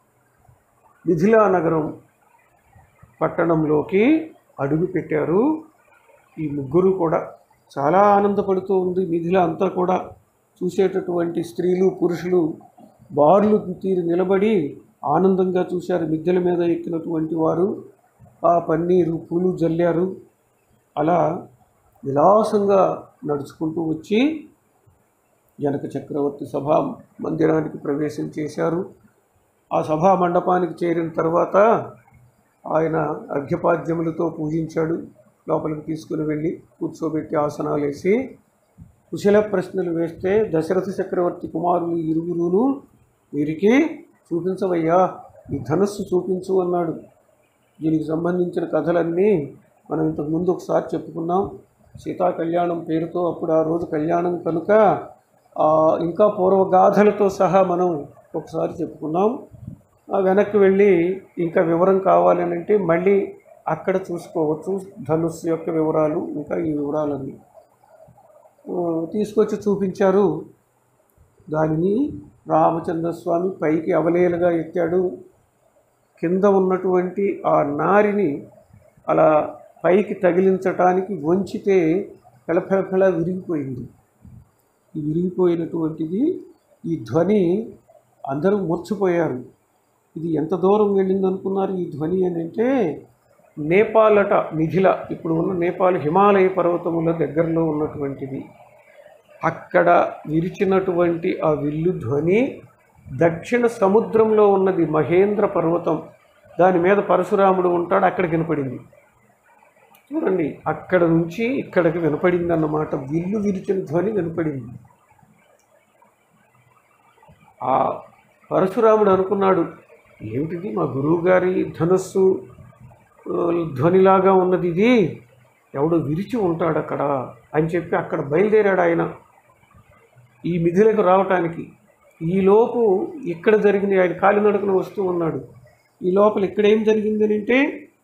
మిథిలా నగరం పట్టణంలోకి అడుగు పెట్టారు ఈ ముగ్గురు కూడా చాలా ఆనందపడుతూ ఉంది మిథిల అంతా కూడా చూసేటటువంటి స్త్రీలు పురుషులు బార్లు తీరి నిలబడి ఆనందంగా చూశారు మిద్దెల మీద ఎక్కినటువంటి వారు ఆ పన్నీరు పూలు జల్లారు అలా విలాసంగా నడుచుకుంటూ వచ్చి జనక చక్రవర్తి సభా మందిరానికి ప్రవేశం చేశారు ఆ సభా మండపానికి చేరిన తర్వాత ఆయన అర్ఘ్యపాద్యములతో పూజించాడు లోపలికి తీసుకుని వెళ్ళి కూర్చోబెట్టి ఆసనాలు వేసి కుశల ప్రశ్నలు వేస్తే దశరథ చక్రవర్తి కుమారులు ఇరుగురును వీరికి చూపించవయ్యా ఈ ధనస్సు చూపించు అన్నాడు దీనికి సంబంధించిన కథలన్నీ మనం ఇంతకు ముందు ఒకసారి చెప్పుకున్నాం సీతా కళ్యాణం పేరుతో అప్పుడు ఆ రోజు కళ్యాణం కనుక ఆ, ఇంకా పూర్వగాథలతో సహా మనం ఒకసారి చెప్పుకున్నాం ఆ వెనక్కి వెళ్ళి ఇంకా వివరం కావాలని అంటే మళ్ళీ అక్కడ చూసుకోవచ్చు ధనుస్సు యొక్క వివరాలు ఇంకా ఈ వివరాలన్నీ ఆ, తీసుకొచ్చి చూపించారు దానిని రామచంద్ర స్వామి పైకి అవలేలుగా ఎత్తాడు కింద ఉన్నటువంటి ఆ నారిని అలా పైకి తగిలించటానికి వంచితే పెళపెళపెళ విరిగిపోయింది ఈ విరిగిపోయినటువంటిది ఈ ధ్వని అందరూ మూర్చిపోయారు ఇది ఎంత దూరం వెళ్ళింది అనుకున్నారు ఈ ధ్వని అని అంటే నేపాల్ అట మిథిల ఇప్పుడు ఉన్న నేపాల్ హిమాలయ పర్వతముల దగ్గరలో ఉన్నటువంటిది అక్కడ విరిచినటువంటి ఆ విల్లు ధ్వని దక్షిణ సముద్రంలో ఉన్నది మహేంద్ర పర్వతం దాని మీద పరశురాముడు ఉంటాడు అక్కడికి వినపడింది చూడండి అక్కడ నుంచి ఇక్కడికి వినపడింది అన్నమాట విల్లు విరిచిన ధ్వని వినపడింది ఆ పరశురాముడు అనుకున్నాడు ఏమిటిది మా గురువు గారి ధనస్సు ఆ, ధ్వనిలాగా ఉన్నది ఇది ఎవడో విరిచి ఉంటాడు అక్కడ అని చెప్పి అక్కడ బయలుదేరాడు ఆయన ఈ మిథులకు రావటానికి ఈలోపు ఇక్కడ జరిగింది ఆయన కాలినడకన వస్తూ ఉన్నాడు ఈ లోపల ఇక్కడ ఏం జరిగింది అని అంటే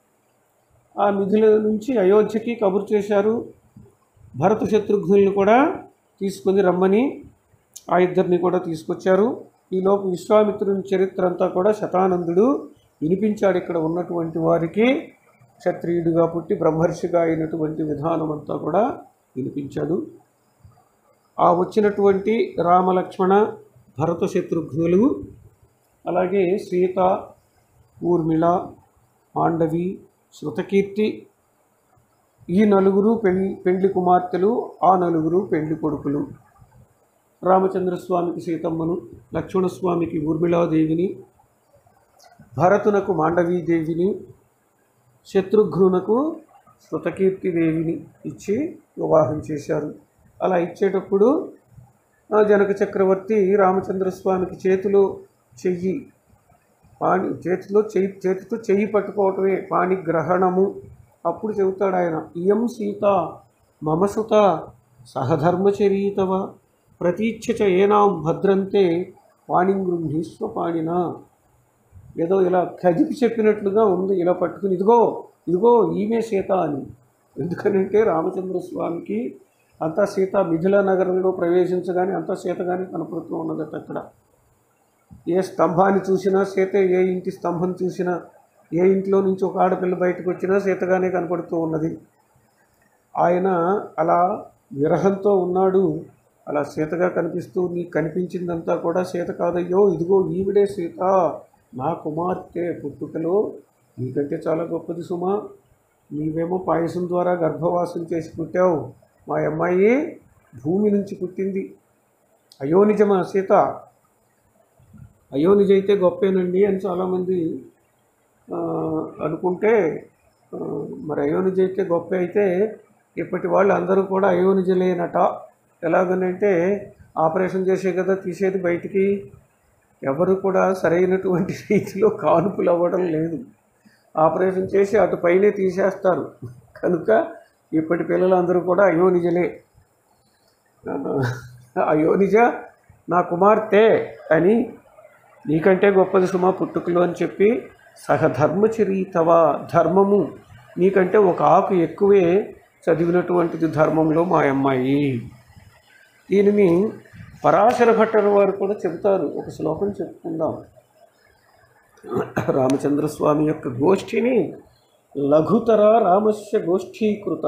ఆ మిథుల నుంచి అయోధ్యకి కబురు చేశారు భరత శత్రుఘ్నుల్ని కూడా తీసుకొని రమ్మని ఆ ఇద్దరిని కూడా తీసుకొచ్చారు ఈలోపు విశ్వామిత్రుని చరిత్ర అంతా కూడా శతానందుడు వినిపించాడు ఇక్కడ ఉన్నటువంటి వారికి క్షత్రియుడిగా పుట్టి బ్రహ్మర్షిగా అయినటువంటి విధానం అంతా కూడా వినిపించాడు ఆ వచ్చినటువంటి రామలక్ష్మణ భరత శత్రుఘ్నులు అలాగే సీత ఊర్మిళ మాండవి శృతకీర్తి ఈ నలుగురు పెళ్లి పెండ్లి కుమార్తెలు ఆ నలుగురు పెండ్లి కొడుకులు రామచంద్రస్వామికి సీతమ్మను లక్ష్మణస్వామికి ఊర్మిళాదేవిని భరతునకు మాండవీదేవిని శత్రుఘ్నునకు శృతకీర్తిదేవిని ఇచ్చి వివాహం చేశారు అలా ఇచ్చేటప్పుడు ఆ జనక చక్రవర్తి రామచంద్రస్వామికి చేతిలో చెయ్యి పాణి చేతిలో చెయ్యి చేతితో చెయ్యి పట్టుకోవటమే పాణిగ్రహణము అప్పుడు చెబుతాడు ఆయన ఇయం సీత మమసుత సహధర్మచరీతవ ప్రతీచ్ఛ చ ఏనాం భద్రంతే పాణిం గృహీస్వ పాణిన ఏదో ఇలా కదిపి చెప్పినట్లుగా ఉంది ఇలా పట్టుకుని ఇదిగో ఇదిగో ఈమె సీత అని ఎందుకనంటే రామచంద్ర స్వామికి అంతా సీత మిథిలా నగరంలో ప్రవేశించగానే అంతా సీతగానే కనపడుతూ ఉన్నదట అక్కడ ఏ స్తంభాన్ని చూసినా సీత ఏ ఇంటి స్తంభం చూసినా ఏ ఇంట్లో నుంచి ఒక ఆడపిల్ల బయటకు వచ్చినా సీతగానే కనపడుతూ ఉన్నది ఆయన అలా విరహంతో ఉన్నాడు అలా సీతగా కనిపిస్తూ నీకు కనిపించిందంతా కూడా సీత కాదయ్యో ఇదిగో ఈవిడే సీత నా కుమార్తె పుట్టుకలో నీకంటే చాలా గొప్పది సుమా నీవేమో పాయసం ద్వారా గర్భవాసం చేసి పుట్టావు మా అమ్మాయి భూమి నుంచి పుట్టింది అయ్యో నిజమా సీత అయ్యో నిజైతే గొప్పేనండి అని చాలామంది ఆ, అనుకుంటే ఆ, మరి అయోనిజ అయితే గొప్ప అయితే ఇప్పటి వాళ్ళు అందరూ కూడా అయోనిజలేనట ఎలాగనంటే ఆపరేషన్ చేసే కదా తీసేది బయటికి ఎవరు కూడా సరైనటువంటి రీతిలో కానుపులు అవ్వడం లేదు ఆపరేషన్ చేసి అటు పైనే తీసేస్తారు కనుక ఇప్పటి పిల్లలందరూ కూడా అయోనిజలే ఆ, అయోనిజ నా కుమార్తె అని నీకంటే గొప్పది సుమా పుట్టుకలు అని చెప్పి సహధర్మచరీతవ ధర్మము నీకంటే ఒక ఆకు ఎక్కువే చదివినటువంటిది ధర్మంలో మా అమ్మాయి దీనిని పరాశర భట్టరు వారు కూడా చెబుతారు ఒక శ్లోకం చెప్పుకుందాం రామచంద్రస్వామి యొక్క గోష్ఠిని లఘుతర రామస్య గోష్ఠీకృత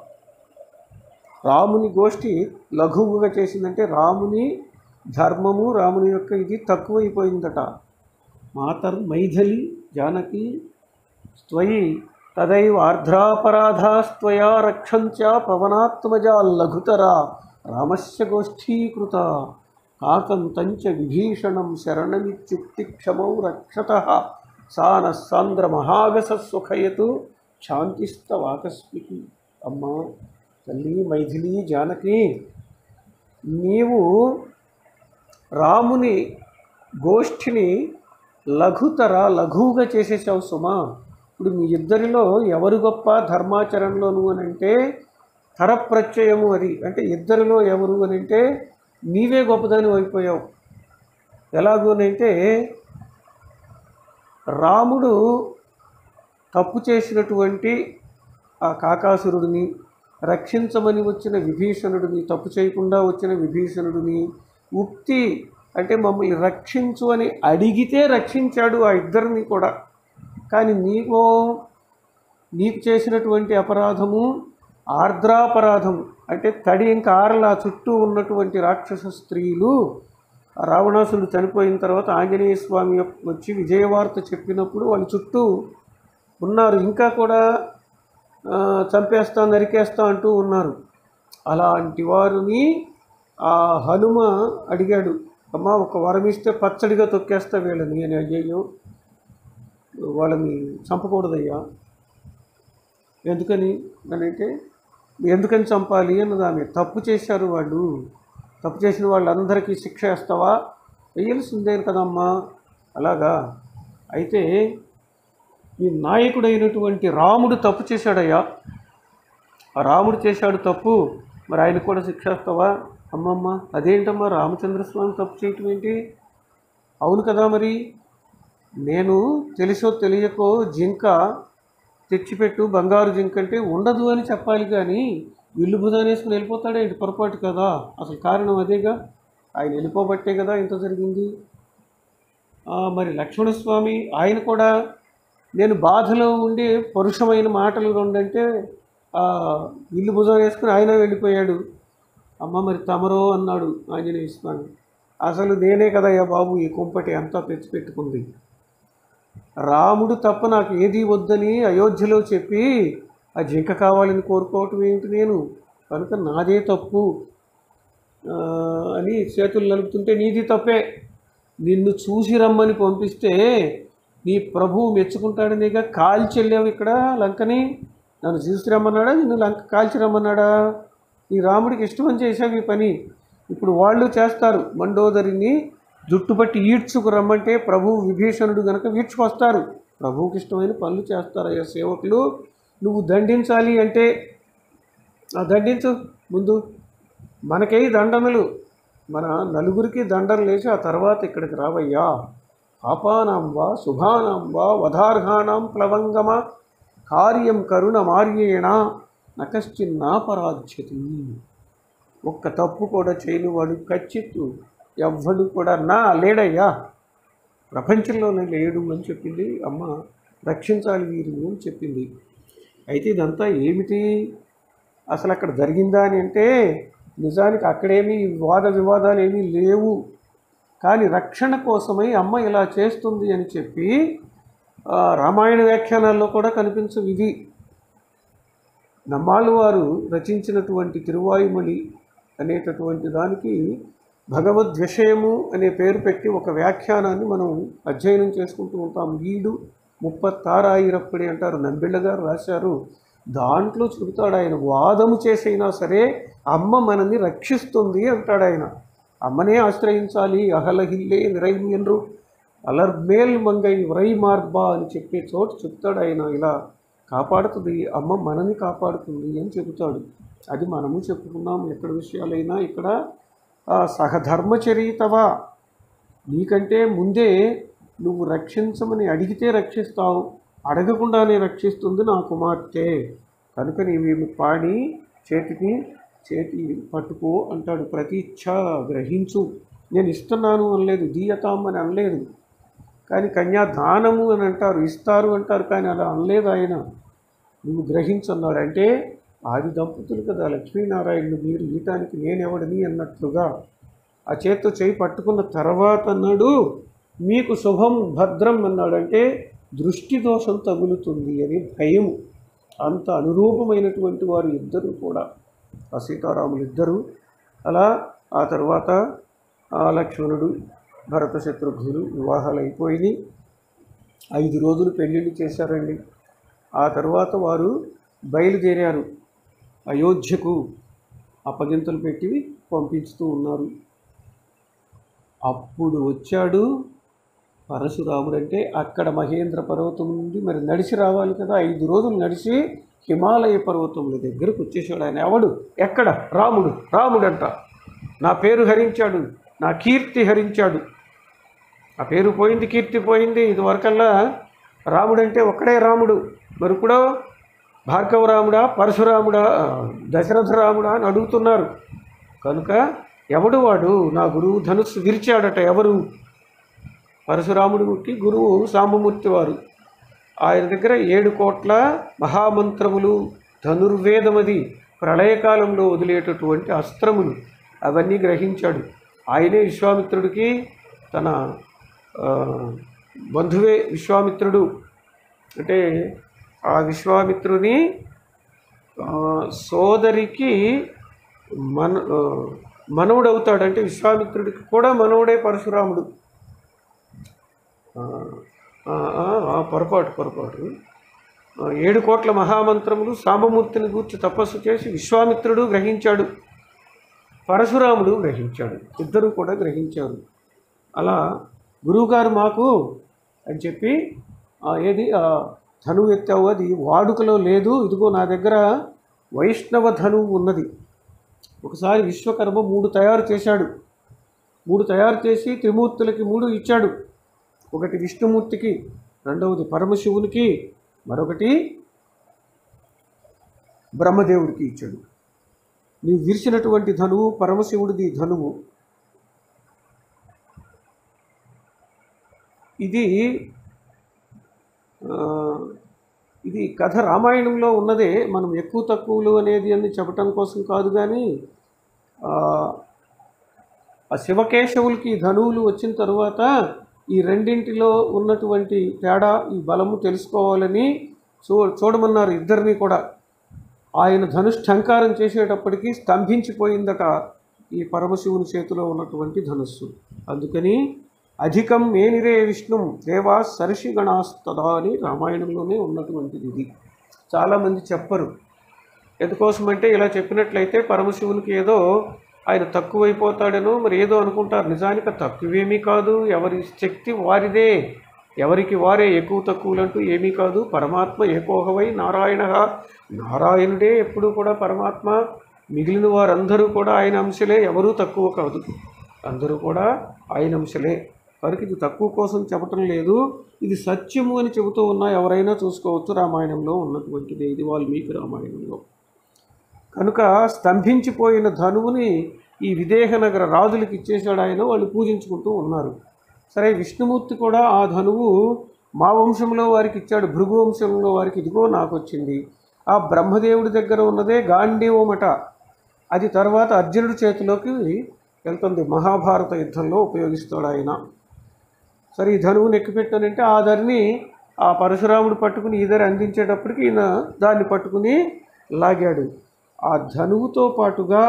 రాముని గోష్ఠి లఘువుగా చేసిందంటే రాముని ధర్మము రాముని యొక్క ఇది తక్కువైపోయిందట మాతర్ మైథిలి జానకి స్త్వయి తదైవ ఆర్ద్రాపరాధాస్త్వయా రక్షంచ పవనాత్మజా లఘుతర రామస్య గోష్ఠీకృత కాకంతంచ విభీషణం శరణమిత్యుక్తి క్షమౌ రక్షత సాన సాంద్ర మహాగస సుఖయతు శాంతిస్తవాకస్మికి అమ్మా తల్లి మైథిలి జానకి నీవు రాముని గోష్ఠిని లఘుతర లఘువుగా చేసేసావు సుమా ఇప్పుడు మీ ఇద్దరిలో ఎవరు గొప్ప ధర్మాచరణలోను అని అంటే తర ప్రత్యయము అది అంటే ఇద్దరిలో ఎవరు అని అంటే నీవే గొప్పదని అయిపోయావు ఎలాగూ అని అంటే రాముడు తప్పు చేసినటువంటి ఆ కాకాసురుడిని రక్షించమని వచ్చిన విభీషణుడిని తప్పు చేయకుండా వచ్చిన విభీషణుడిని ఉక్తి అంటే మమ్మల్ని రక్షించు అని అడిగితే రక్షించాడు ఆ ఇద్దరిని కూడా కానీ నీకో నీకు చేసినటువంటి అపరాధము ఆర్ద్రాపరాధం అంటే తడి ఇంకా ఆరలా చుట్టూ ఉన్నటువంటి రాక్షస స్త్రీలు ఆ రావణాసురుడు చనిపోయిన తర్వాత ఆంజనేయ స్వామి యొక్క- వచ్చి విజయవార్త చెప్పినప్పుడు వాళ్ళ చుట్టూ ఉన్నారు ఇంకా కూడా ఆ, చంపేస్తా నరికేస్తా అంటూ ఉన్నారు అలాంటి వారిని ఆ హనుమ అడిగాడు అమ్మా ఒక వరం ఇస్తే పచ్చడిగా తొక్కేస్తా వీళ్ళని అని అయ్యయ్యో వాళ్ళని చంపకూడదయ్యా ఎందుకని అని అంటే ఎందుకని చంపాలి అన్నది ఆమె తప్పు చేశారు వాళ్ళు తప్పు చేసిన వాళ్ళందరికీ శిక్ష వేస్తావా వేయాల్సిందే కదమ్మా అలాగా అయితే ఈ నాయకుడైనటువంటి రాముడు తప్పు చేశాడయ్యా ఆ రాముడు చేశాడు తప్పు మరి ఆయన కూడా శిక్షేస్తావా అమ్మమ్మ అదేంటమ్మా రామచంద్రస్వామి తప్పు చేయటం ఏంటి అవును కదా మరి నేను తెలుసో తెలియకో జింక తెచ్చిపెట్టు బంగారు జింక అంటే ఉండదు అని చెప్పాలి కానీ ఇల్లు బుధానేసుకుని వెళ్ళిపోతాడేంటి పొరపాటు కదా అసలు కారణం అదేగా ఆయన వెళ్ళిపోబట్టే కదా ఇంత జరిగింది ఆ, మరి లక్ష్మణస్వామి ఆయన కూడా నేను బాధలో ఉండి పరుషమైన మాటలు రెండంటే ఆ, ఇల్లు భుజం వేసుకుని ఆయన వెళ్ళిపోయాడు అమ్మ మరి తమరో అన్నాడు ఆంజనేయ స్వామి అసలు నేనే కదయ్యా బాబు ఈ కుంపటి అంతా తెచ్చిపెట్టుకుంది రాముడు తప్ప నాకు ఏది వద్దని అయోధ్యలో చెప్పి ఆ జింక కావాలని కోరుకోవటం ఏంటి నేను కనుక నాదే తప్పు ఆ, అని చేతులు నలుపుతుంటే నీది తప్పే నిన్ను చూసి రమ్మని పంపిస్తే నీ ప్రభువు మెచ్చుకుంటాడనేగా కాల్చి వెళ్ళావు ఇక్కడ లంకని నన్ను చూసి రమ్మన్నాడా నిన్ను లంక కాల్చి రమ్మన్నాడా నీ రాముడికి ఇష్టమని చేశావు ఈ పని ఇప్పుడు వాళ్ళు చేస్తారు మండోదరిని జుట్టుపట్టి ఈడ్చుకు రమ్మంటే ప్రభువు విభీషణుడు గనక వీడ్చుకొస్తారు ప్రభువుకి ఇష్టమైన పనులు చేస్తారయ్యా సేవకులు నువ్వు దండించాలి అంటే ఆ దండించు ముందు మనకై దండనలు మన నలుగురికి దండలు లేచి ఆ తర్వాత ఇక్కడికి రావయ్యా పాపానాం వా శుభానాం వా వధార్హానాం ప్లవంగమ కార్యం కరుణ మార్యేణ నకశ్చిన్నాపరాధ్యతి ఒక్క తప్పు కూడా చేయని వాడు ఖచ్చిత్తు ఎవ్వడు కూడా నా లేడయ్యా ప్రపంచంలోనే లేడు అని చెప్పింది అమ్మ రక్షించాలి వీరిని అని చెప్పింది అయితే ఇదంతా ఏమిటి అసలు అక్కడ జరిగిందా అని అంటే నిజానికి అక్కడేమీ వాద వివాదాలు ఏమీ లేవు కానీ రక్షణ కోసమై అమ్మ ఇలా చేస్తుంది అని చెప్పి ఆ, రామాయణ వ్యాఖ్యానాల్లో కూడా కనిపించవు ఇవి నమ్మాళ్ళు వారు రచించినటువంటి తిరువాయుమలి అనేటటువంటి దానికి భగవద్ విషయము అనే పేరు పెట్టి ఒక వ్యాఖ్యానాన్ని మనం అధ్యయనం చేసుకుంటూ ఉంటాం వీడు ముప్పత్తారాయిరప్పటి అంటారు నంబిళ్ళ గారు రాశారు దాంట్లో చెబుతాడు ఆయన వాదము చేసైనా సరే అమ్మ మనల్ని రక్షిస్తుంది అంటాడు ఆయన అమ్మనే ఆశ్రయించాలి అహలహిల్లే నిరైమ్యన్రు అలర్మేల్ మంగై వ్రై మార్బా అని చెప్పే చోటు చెప్తాడు ఆయన ఇలా కాపాడుతుంది అమ్మ మనని కాపాడుతుంది అని చెబుతాడు అది మనము చెప్పుకున్నాం ఎక్కడ విషయాలైనా ఇక్కడ ఆ, సహధర్మచరీతవా నీకంటే ముందే నువ్వు రక్షించమని అడిగితే రక్షిస్తావు అడగకుండానే రక్షిస్తుంది నా కుమార్తె కనుక నీవేమి పాడి చేతికి చేతి పట్టుకో అంటాడు ప్రతీచ్ఛ గ్రహించు నేను ఇస్తున్నాను అనలేదు దీయతాం అని అనలేదు కానీ కన్యాదానము అని అంటారు ఇస్తారు అంటారు కానీ అలా అనలేదు ఆయన నువ్వు గ్రహించన్నాడు అంటే ఆది దంపతులు కదా లక్ష్మీనారాయణుడు మీరు ఈయటానికి నేనెవడిని అన్నట్లుగా ఆ చేత్తో చేయి పట్టుకున్న తర్వాత అన్నాడు మీకు శుభం భద్రం అన్నాడంటే దృష్టి దోషం తగులుతుంది అని భయం అంత అనురూపమైనటువంటి వారు ఇద్దరు కూడా ఆ సీతారాములు ఇద్దరు అలా ఆ తర్వాత ఆ లక్ష్మణుడు భరత శత్రుఘ్నుడు వివాహాలు అయిపోయినాయి ఐదు రోజులు పెళ్ళిళ్ళు చేశారండి ఆ తర్వాత వారు బయలుదేరారు అయోధ్యకు అప్పగింతలు పెట్టి పంపించుతూ ఉన్నారు అప్పుడు వచ్చాడు పరశురాముడు అంటే అక్కడ మహేంద్ర పర్వతం నుండి మరి నడిచి రావాలి కదా ఐదు రోజులు నడిచి హిమాలయ పర్వతముల దగ్గరకు వచ్చేసాడు ఆయన ఎవడు ఎక్కడ రాముడు రాముడంట నా పేరు హరించాడు నా కీర్తి హరించాడు ఆ పేరు పోయింది కీర్తి పోయింది ఇది వరకల్లా రాముడంటే ఒక్కడే రాముడు మరి ఇప్పుడు భార్గవ రాముడా పరశురాముడా దశరథ రాముడా అని అడుగుతున్నారు కనుక ఎవడు వాడు నా గురువు ధనుస్సు విరిచాడట ఎవరు పరశురాముడికి గురువు సాంబమూర్తి వారు ఆయన దగ్గర ఏడు కోట్ల మహామంత్రములు ధనుర్వేదమది ప్రళయకాలంలో వదిలేటటువంటి అస్త్రములు అవన్నీ గ్రహించాడు ఆయనే విశ్వామిత్రుడికి తన ఆ, బంధువే విశ్వామిత్రుడు అంటే ఆ విశ్వామిత్రుని ఆ, సోదరికి మన ఆ, మనవుడవుతాడు అంటే విశ్వామిత్రుడికి కూడా మనవుడే పరశురాముడు ఆ, ఆ, ఆ, ఆ, పొరపాటు పొరపాటు ఆ, ఏడు కోట్ల మహామంత్రములు సాంబమూర్తిని గూర్చి తపస్సు చేసి విశ్వామిత్రుడు గ్రహించాడు పరశురాముడు గ్రహించాడు ఇద్దరు కూడా గ్రహించారు అలా గురువుగారు మాకు అని చెప్పి ఆ, ఏది ఆ ధనువు ఎత్తావు అది వాడుకలో లేదు ఇదిగో నా దగ్గర వైష్ణవ ధనువు ఉన్నది ఒకసారి విశ్వకర్మ మూడు తయారు చేశాడు మూడు తయారు చేసి త్రిమూర్తులకి మూడు ఇచ్చాడు ఒకటి విష్ణుమూర్తికి రెండవది పరమశివునికి మరొకటి బ్రహ్మదేవుడికి ఇచ్చాడు నీవు విరిచినటువంటి ధనువు పరమశివుడిది ధనువు ఇది ఆ, ఇది కథ రామాయణంలో ఉన్నదే మనం ఎక్కువ తక్కువలు అనేది అని చెప్పటం కోసం కాదు కానీ ఆ, ఆ శివకేశవులకి ఈ ధనువులు వచ్చిన తరువాత ఈ రెండింటిలో ఉన్నటువంటి తేడా ఈ బలము తెలుసుకోవాలని చూ చూడమన్నారు ఇద్దరిని కూడా ఆయన ధనుష్ఠంకారం చేసేటప్పటికి స్తంభించిపోయిందట ఈ పరమశివుని చేతిలో ఉన్నటువంటి ధనుస్సు అందుకని అధికం మేనిరే విష్ణు దేవా సరిషి గణాస్తదా అని రామాయణంలోనే ఉన్నటువంటిది ఇది చాలామంది చెప్పరు ఎందుకోసమంటే ఇలా చెప్పినట్లయితే పరమశివునికి ఏదో ఆయన తక్కువైపోతాడనో మరి ఏదో అనుకుంటారు నిజానికి తక్కువేమీ కాదు ఎవరి శక్తి వారిదే ఎవరికి వారే ఎక్కువ తక్కువలంటూ ఏమీ కాదు పరమాత్మ ఏకోహవై నారాయణ నారాయణుడే ఎప్పుడు కూడా పరమాత్మ మిగిలిన వారందరూ కూడా ఆయన అంశలే ఎవరూ తక్కువ కాదు అందరూ కూడా ఆయన అంశలే వారికి ఇది తక్కువ కోసం చెప్పటం లేదు ఇది సత్యము అని చెబుతూ ఉన్నా ఎవరైనా చూసుకోవచ్చు రామాయణంలో ఉన్నటువంటిది ఇది వాల్మీకి రామాయణంలో కనుక స్తంభించిపోయిన ధనువుని ఈ విదేహ నగర రాజులకు ఇచ్చేశాడు ఆయన వాళ్ళు పూజించుకుంటూ ఉన్నారు సరే విష్ణుమూర్తి కూడా ఆ ధనువు మా వంశంలో వారికి ఇచ్చాడు భృగు వంశంలో వారికి ఇదిగో నాకు వచ్చింది ఆ బ్రహ్మదేవుడి దగ్గర ఉన్నదే గాంధీవమట అది తర్వాత అర్జునుడి చేతిలోకి వెళ్తుంది మహాభారత యుద్ధంలో ఉపయోగిస్తాడు ఆయన సరే ఈ ధనువుని ఎక్కిపెట్టానంటే ఆ ధరిని ఆ పరశురాముడు పట్టుకుని ఈ ధర అందించేటప్పటికి ఈయన దాన్ని పట్టుకుని లాగాడు ఆ ధనువుతో పాటుగా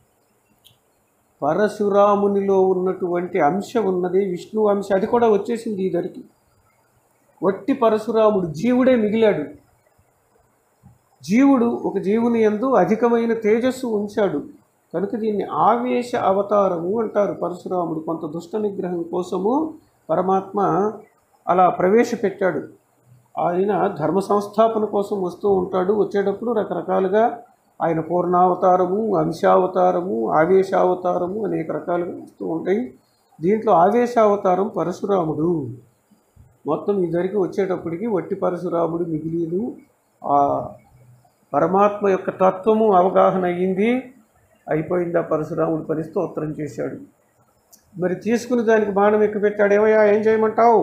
పరశురామునిలో ఉన్నటువంటి అంశ ఉన్నది విష్ణు అంశ అది కూడా వచ్చేసింది ఈ ధరికి వట్టి పరశురాముడు జీవుడే మిగిలాడు జీవుడు ఒక జీవుని ఎందు అధికమైన తేజస్సు ఉంచాడు కనుక దీన్ని ఆవేశ అవతారము అంటారు పరశురాముడు కొంత దుష్ట నిగ్రహం కోసము పరమాత్మ అలా ప్రవేశపెట్టాడు ఆయన ధర్మ సంస్థాపన కోసం వస్తూ ఉంటాడు వచ్చేటప్పుడు రకరకాలుగా ఆయన పూర్ణావతారము అంశావతారము ఆవేశావతారము అనేక రకాలుగా వస్తూ ఉంటాయి దీంట్లో ఆవేశావతారం పరశురాముడు మొత్తం ఇద్దరికి వచ్చేటప్పటికి వట్టి పరశురాముడు మిగిలిను ఆ పరమాత్మ యొక్క తత్వము అవగాహన అయ్యింది అయిపోయింది ఆ పరశురాముడు పని స్తోత్రం చేశాడు మరి తీసుకుని దానికి బాణం ఎక్కిపెట్టాడు ఏమయ్యా ఏం చేయమంటావు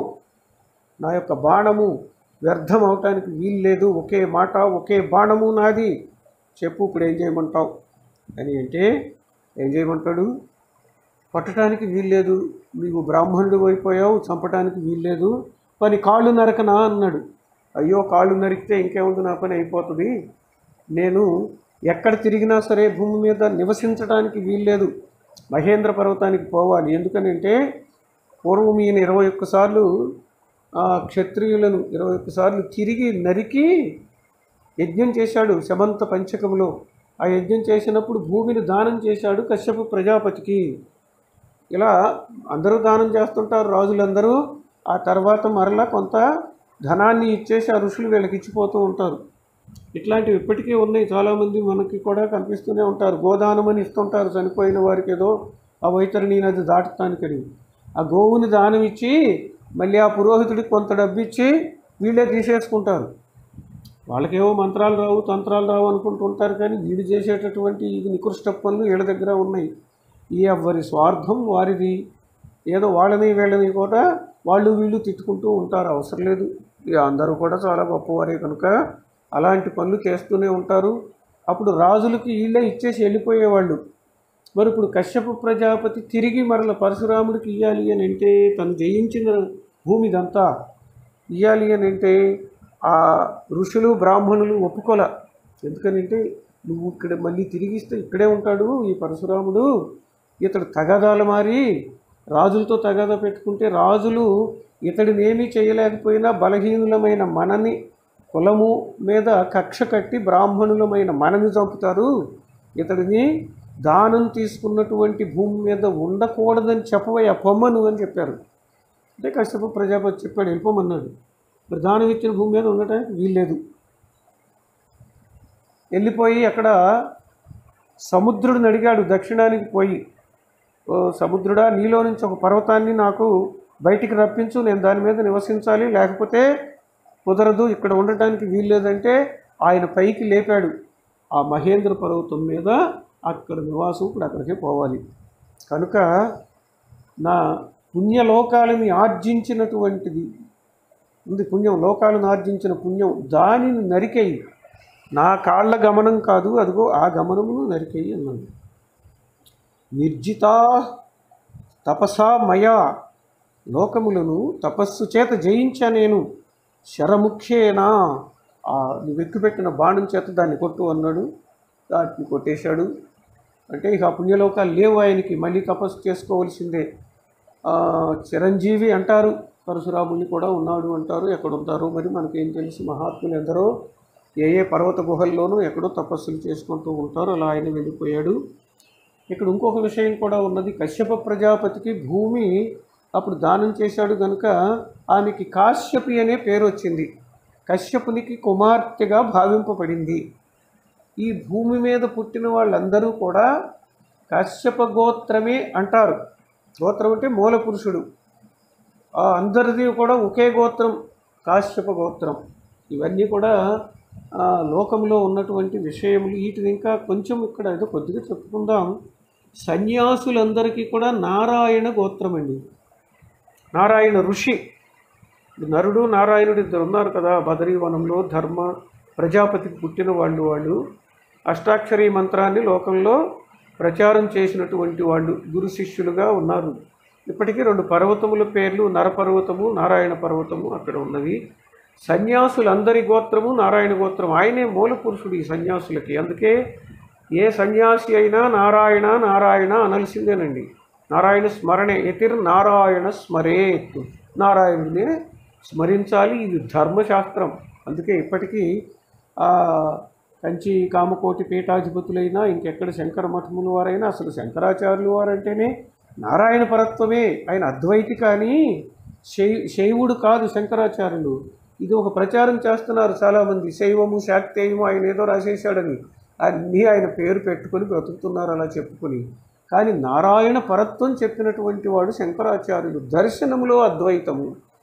నా యొక్క బాణము వ్యర్థం అవటానికి వీలు లేదు ఒకే మాట ఒకే బాణము నాది చెప్పు ఇప్పుడు ఏం చేయమంటావు అని అంటే ఏం చేయమంటాడు పట్టడానికి వీల్లేదు నీవు బ్రాహ్మణుడు అయిపోయావు చంపడానికి వీల్లేదు పని కాళ్ళు నరకనా అన్నాడు అయ్యో కాళ్ళు నరికితే ఇంకేముంది నా పని అయిపోతుంది నేను ఎక్కడ తిరిగినా సరే భూమి మీద నివసించడానికి వీల్లేదు మహేంద్ర పర్వతానికి పోవాలి ఎందుకనంటే పూర్వం ఈయన ఇరవై ఒక్కసార్లు ఆ క్షత్రియులను ఇరవై ఒక్కసార్లు తిరిగి నరికి యజ్ఞం చేశాడు శమంత పంచకములో ఆ యజ్ఞం చేసినప్పుడు భూమిని దానం చేశాడు కశ్యప ప్రజాపతికి ఇలా అందరూ దానం చేస్తుంటారు రాజులందరూ ఆ తర్వాత మరలా కొంత ధనాన్ని ఇచ్చేసి ఆ ఋషులు వీళ్ళకి ఇచ్చిపోతూ ఉంటారు ఇట్లాంటివి ఇప్పటికీ ఉన్నాయి చాలామంది మనకి కూడా కనిపిస్తూనే ఉంటారు గోదానం అని ఇస్తుంటారు చనిపోయిన వారికి ఏదో ఆ వైతరిణి నది దాటుతానికని ఆ గోవుని దానం ఇచ్చి మళ్ళీ ఆ పురోహితుడికి కొంత డబ్బు ఇచ్చి వీళ్ళే తీసేసుకుంటారు వాళ్ళకేవో మంత్రాలు రావు తంత్రాలు రావు అనుకుంటుంటారు కానీ వీళ్ళు చేసేటటువంటి ఇది నికృష్ట పనులు వీళ్ళ దగ్గర ఉన్నాయి ఈ ఎవ్వరి స్వార్థం వారిది ఏదో వాళ్ళని వీళ్ళని కూడా వాళ్ళు వీళ్ళు తిట్టుకుంటూ ఉంటారు అవసరం లేదు ఇక అందరూ కూడా చాలా గొప్పవారే కనుక అలాంటి పనులు చేస్తూనే ఉంటారు అప్పుడు రాజులకి వీళ్ళే ఇచ్చేసి వెళ్ళిపోయేవాళ్ళు మరి ఇప్పుడు కశ్యప ప్రజాపతి తిరిగి మరల పరశురాముడికి ఇవ్వాలి అని అంటే తను జయించిన భూమి ఇదంతా ఇవ్వాలి అని అంటే ఆ ఋషులు బ్రాహ్మణులు ఒప్పుకోల ఎందుకనంటే నువ్వు ఇక్కడ మళ్ళీ తిరిగిస్తే ఇక్కడే ఉంటాడు ఈ పరశురాముడు ఇతడు తగాదాలు మారి రాజులతో తగాదా పెట్టుకుంటే రాజులు ఇతడిని ఏమీ చేయలేకపోయినా బలహీనులమైన మనని కులము మీద కక్ష కట్టి బ్రాహ్మణులమైన మనని చంపుతారు ఇతడిని దానం తీసుకున్నటువంటి భూమి మీద ఉండకూడదని చెప్పవయ్యా పొమ్మను అని చెప్పారు అంటే కశ్యప ప్రజాపతి చెప్పాడు వెళ్ళిపోమన్నాడు మరి దానం ఇచ్చిన భూమి మీద ఉండటానికి వీల్లేదు వెళ్ళిపోయి అక్కడ సముద్రుడిని అడిగాడు దక్షిణానికి పోయి ఓ సముద్రుడా నీలో నుంచి ఒక పర్వతాన్ని నాకు బయటికి రప్పించు నేను దాని మీద నివసించాలి లేకపోతే కుదరదు ఇక్కడ ఉండటానికి వీల్లేదంటే ఆయన పైకి లేపాడు ఆ మహేంద్ర పర్వతం మీద అక్కడ నివాసం ఇప్పుడు అక్కడికే పోవాలి కనుక నా పుణ్యలోకాలని ఆర్జించినటువంటిది ఉంది పుణ్యం లోకాలను ఆర్జించిన పుణ్యం దానిని నరికేయి నా కాళ్ళ గమనం కాదు అదిగో ఆ గమనమును నరికేయి అన్నాడు నిర్జితా తపసా మయా లోకములను తపస్సు చేత జయించా నేను శరముఖ్యేనా ఆ నువ్వు ఎక్కుపెట్టిన బాణం చేత దాన్ని కొట్టు అన్నాడు దాన్ని కొట్టేశాడు అంటే ఇక ఆ పుణ్యలోకాలు లేవు ఆయనకి మళ్ళీ తపస్సు చేసుకోవలసిందే ఆ, చిరంజీవి అంటారు పరశురాముని కూడా ఉన్నాడు అంటారు ఎక్కడ ఉంటారు మరి మనకేం తెలుసు మహాత్ములు ఎందరో ఏ ఏ పర్వత గుహల్లోనూ ఎక్కడో తపస్సులు చేసుకుంటూ ఉంటారు అలా ఆయన వెళ్ళిపోయాడు ఇక్కడ ఇంకొక విషయం కూడా ఉన్నది కశ్యప ప్రజాపతికి భూమి అప్పుడు దానం చేశాడు కనుక ఆమెకి కాశ్యపి అనే పేరు వచ్చింది కశ్యపునికి కుమార్తెగా భావింపబడింది ఈ భూమి మీద పుట్టిన వాళ్ళందరూ కూడా కశ్యప గోత్రమే అంటారు గోత్రం అంటే మూల పురుషుడు ఆ అందరిది కూడా ఒకే గోత్రం కాశ్యప గోత్రం ఇవన్నీ కూడా ఆ, లోకంలో ఉన్నటువంటి విషయములు వీటిని ఇంకా కొంచెం ఇక్కడ ఏదో కొద్దిగా చెప్పుకుందాం సన్యాసులందరికీ కూడా నారాయణ గోత్రం అండి నారాయణ ఋషి నరుడు నారాయణుడు ఇద్దరు ఉన్నారు కదా బదరీవనంలో ధర్మ ప్రజాపతికి పుట్టిన వాళ్ళు వాళ్ళు అష్టాక్షరీ మంత్రాన్ని లోకంలో ప్రచారం చేసినటువంటి వాళ్ళు గురు శిష్యులుగా ఉన్నారు ఇప్పటికీ రెండు పర్వతముల పేర్లు నరపర్వతము నారాయణ పర్వతము అక్కడ ఉన్నవి సన్యాసులందరి గోత్రము నారాయణ గోత్రం ఆయనే మూల పురుషుడు ఈ సన్యాసులకి అందుకే ఏ సన్యాసి అయినా నారాయణ నారాయణ అనాల్సిందేనండి నారాయణ స్మరణే ఎతిర్ నారాయణ స్మరేత్ నారాయణుడినే స్మరించాలి ఇది ధర్మశాస్త్రం అందుకే ఇప్పటికీ ఆ, కంచి కామకోటి పీఠాధిపతులైనా ఇంకెక్కడ శంకర మఠముల వారైనా అసలు శంకరాచార్యులు వారంటేనే నారాయణ పరత్వమే ఆయన అద్వైతి కానీ శై శైవుడు కాదు శంకరాచార్యులు ఇది ఒక ప్రచారం చేస్తున్నారు చాలామంది శైవము శాక్తేయము ఆయన ఏదో రాసేశాడని అన్నీ ఆయన పేరు పెట్టుకొని బ్రతుకుతున్నారు అలా చెప్పుకొని కానీ నారాయణ పరత్వం చెప్పినటువంటి వాడు శంకరాచార్యులు దర్శనములో అద్వైతము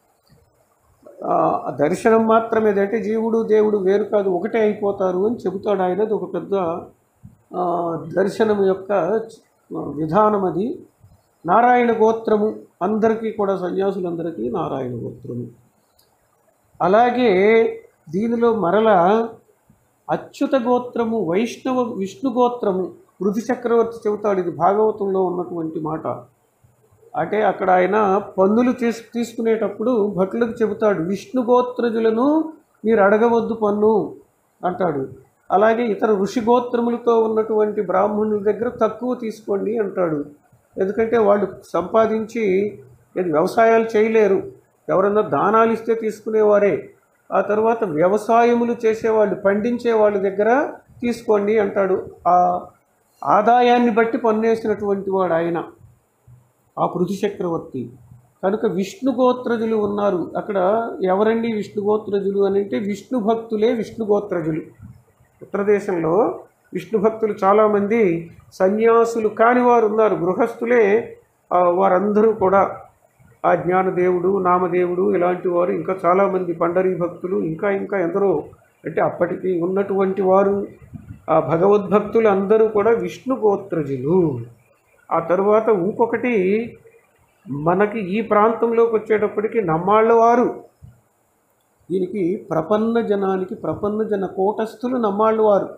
ఆ దర్శనం మాత్రమే అంటే జీవుడు దేవుడు వేరు కాదు ఒకటే అయిపోతారు అని చెబుతాడు ఆయన అది ఒక పెద్ద ఆ, దర్శనం యొక్క ఆ, విధానం అది నారాయణ గోత్రము అందరికీ కూడా సన్యాసులందరికీ నారాయణ గోత్రము అలాగే దీనిలో మరల అచ్యుత గోత్రము వైష్ణవ విష్ణు గోత్రము పృథు చక్రవర్తి చెబుతాడు ఇది భాగవతంలో ఉన్నటువంటి మాట అంటే అక్కడ ఆయన పన్నులు తీసు తీసుకునేటప్పుడు భటులకు చెబుతాడు విష్ణు గోత్రజులను మీరు అడగవద్దు పన్ను అంటాడు అలాగే ఇతర ఋషి గోత్రములతో ఉన్నటువంటి బ్రాహ్మణుల దగ్గర తక్కువ తీసుకోండి అంటాడు ఎందుకంటే వాళ్ళు సంపాదించి ఇది వ్యవసాయాలు చేయలేరు ఎవరన్నా దానాలు ఇస్తే తీసుకునేవారే ఆ తర్వాత వ్యవసాయములు చేసేవాళ్ళు పండించే వాళ్ళ దగ్గర తీసుకోండి అంటాడు ఆ ఆదాయాన్ని బట్టి పన్నేసినటువంటి వాడు ఆయన ఆ పృథు చక్రవర్తి కనుక విష్ణు గోత్రజులు ఉన్నారు అక్కడ ఎవరండి విష్ణు గోత్రజులు అని అంటే విష్ణు భక్తులే విష్ణు గోత్రజులు ఉత్తరదేశంలో విష్ణు భక్తులు చాలామంది సన్యాసులు కాని వారు ఉన్నారు గృహస్థులే ఆ, వారందరూ కూడా ఆ జ్ఞానదేవుడు నామదేవుడు ఇలాంటి వారు ఇంకా చాలామంది పండరీ భక్తులు ఇంకా ఇంకా ఎందరో అంటే అప్పటికి ఉన్నటువంటి వారు ఆ భగవద్భక్తులు అందరూ కూడా విష్ణు గోత్రజులు ఆ తరువాత ఇంకొకటి మనకి ఈ ప్రాంతంలోకి వచ్చేటప్పటికి నమ్మాళ్ళ వారు దీనికి ప్రపన్న జనానికి ప్రపన్న జన కూటస్థులు నమ్మాళ్ళు వారు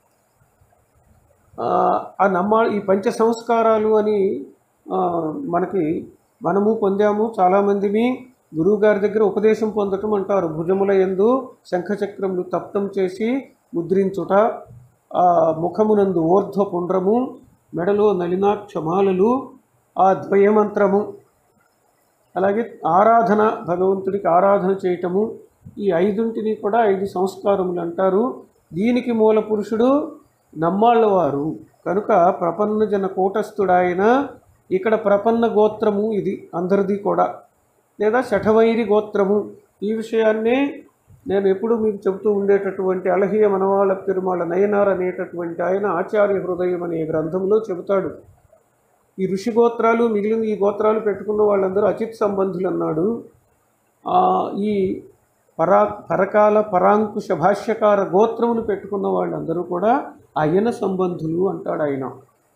ఆ, ఆ నమ్మా ఈ పంచ సంస్కారాలు అని ఆ, మనకి మనము పొందాము చాలామందిని గురువుగారి దగ్గర ఉపదేశం పొందటం అంటారు భుజముల ఎందు శంఖచక్రములు తప్తం చేసి ముద్రించుట ఆ ముఖమునందు ఊర్ధ్వ పుండ్రము మెడలో నలినాక్షమాలలు ఆ ద్వయమంత్రము అలాగే ఆరాధన భగవంతుడికి ఆరాధన చేయటము ఈ ఐదుంటిని కూడా ఐదు సంస్కారములు అంటారు దీనికి మూల పురుషుడు నమ్మాళ్ళవారు కనుక ప్రపన్న జన కూటస్థుడాయన ఇక్కడ ప్రపన్న గోత్రము ఇది అందరిది కూడా లేదా శఠవైరి గోత్రము ఈ విషయాన్నే నేను ఎప్పుడు మీకు చెబుతూ ఉండేటటువంటి అలహియ మనవాళ్ళ తిరుమల నయనార్ అనేటటువంటి ఆయన ఆచార్య హృదయం అనే గ్రంథంలో చెబుతాడు ఈ ఋషి గోత్రాలు మిగిలిన ఈ గోత్రాలు పెట్టుకున్న వాళ్ళందరూ అచిత్ సంబంధులు అన్నాడు ఆ, ఈ పరా పరకాల పరాంకుశ భాష్యకార గోత్రమును పెట్టుకున్న వాళ్ళందరూ కూడా అయన సంబంధులు అంటాడు ఆయన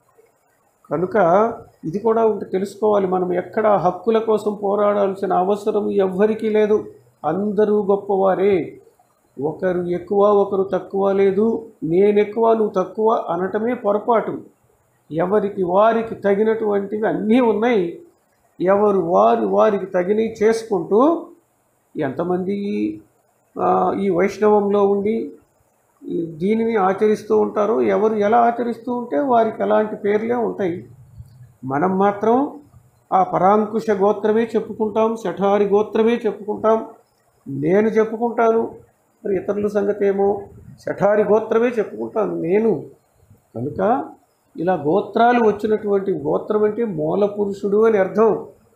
కనుక ఇది కూడా ఒకటి తెలుసుకోవాలి మనం ఎక్కడ హక్కుల కోసం పోరాడాల్సిన అవసరం ఎవ్వరికీ లేదు అందరూ గొప్పవారే ఒకరు ఎక్కువ ఒకరు తక్కువ లేదు నేను ఎక్కువ నువ్వు తక్కువ అనటమే పొరపాటు ఎవరికి వారికి తగినటువంటివి అన్నీ ఉన్నాయి ఎవరు వారు వారికి తగినవి చేసుకుంటూ ఎంతమంది ఆ, ఈ వైష్ణవంలో ఉండి ఈ దీనిని ఆచరిస్తూ ఉంటారో ఎవరు ఎలా ఆచరిస్తూ ఉంటే వారికి అలాంటి పేర్లే ఉంటాయి మనం మాత్రం ఆ పరాంకుశ గోత్రమే చెప్పుకుంటాం శఠారి గోత్రమే చెప్పుకుంటాం నేను చెప్పుకుంటాను మరి ఇతరుల సంగతి ఏమో శఠారి గోత్రమే చెప్పుకుంటాను నేను కనుక ఇలా గోత్రాలు వచ్చినటువంటి గోత్రం అంటే మూల పురుషుడు అని అర్థం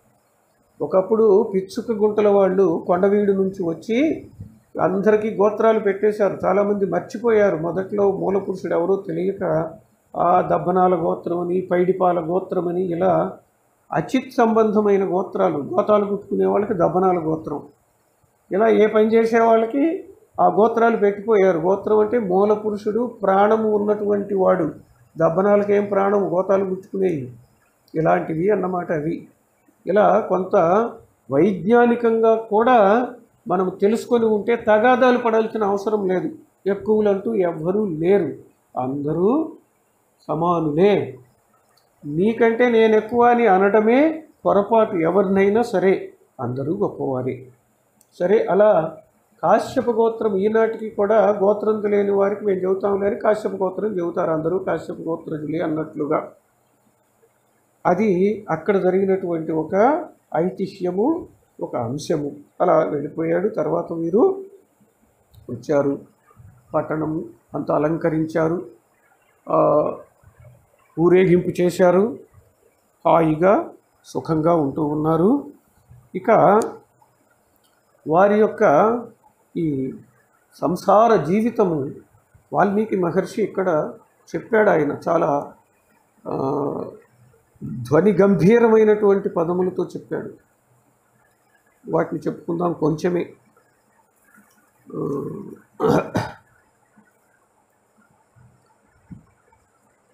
ఒకప్పుడు పిచ్చుక గుంటల వాళ్ళు కొండవీడు నుంచి వచ్చి అందరికీ గోత్రాలు పెట్టేశారు చాలామంది మర్చిపోయారు మొదట్లో మూల పురుషుడు ఎవరో తెలియక ఆ దబ్బనాల గోత్రం అని పైడిపాల గోత్రం అని ఇలా అచిత్ సంబంధమైన గోత్రాలు గోతాలు కుట్టుకునే వాళ్ళకి దబ్బనాల గోత్రం ఇలా ఏ పని చేసే వాళ్ళకి ఆ గోత్రాలు పెట్టిపోయారు గోత్రం అంటే మూల పురుషుడు ప్రాణము ఉన్నటువంటి వాడు దబ్బనాలకి ఏం ప్రాణం గోతాలు గుచ్చుకునేవి ఇలాంటివి అన్నమాట అవి ఇలా కొంత వైజ్ఞానికంగా కూడా మనం తెలుసుకొని ఉంటే తగాదాలు పడాల్సిన అవసరం లేదు ఎక్కువలంటూ ఎవ్వరూ లేరు అందరూ సమానులే నీకంటే నేను ఎక్కువ అని అనడమే పొరపాటు ఎవరినైనా సరే అందరూ గొప్పవారే సరే అలా కాశ్యప గోత్రం ఈనాటికి కూడా గోత్రం తెలియని వారికి మేము చెబుతాం లేని కాశ్యప గోత్రం చెబుతారు అందరూ కాశ్యప గోత్రజులే అన్నట్లుగా అది అక్కడ జరిగినటువంటి ఒక ఐతిహ్యము ఒక అంశము అలా వెళ్ళిపోయాడు తర్వాత వీరు వచ్చారు పట్టణం అంతా అలంకరించారు ఆ, ఊరేగింపు చేశారు హాయిగా సుఖంగా ఉంటూ ఉన్నారు ఇక వారి యొక్క ఈ సంసార జీవితము వాల్మీకి మహర్షి ఇక్కడ చెప్పాడు ఆయన చాలా ఆ, ధ్వని గంభీరమైనటువంటి పదములతో చెప్పాడు వాటిని చెప్పుకుందాం కొంచెమే ఆ,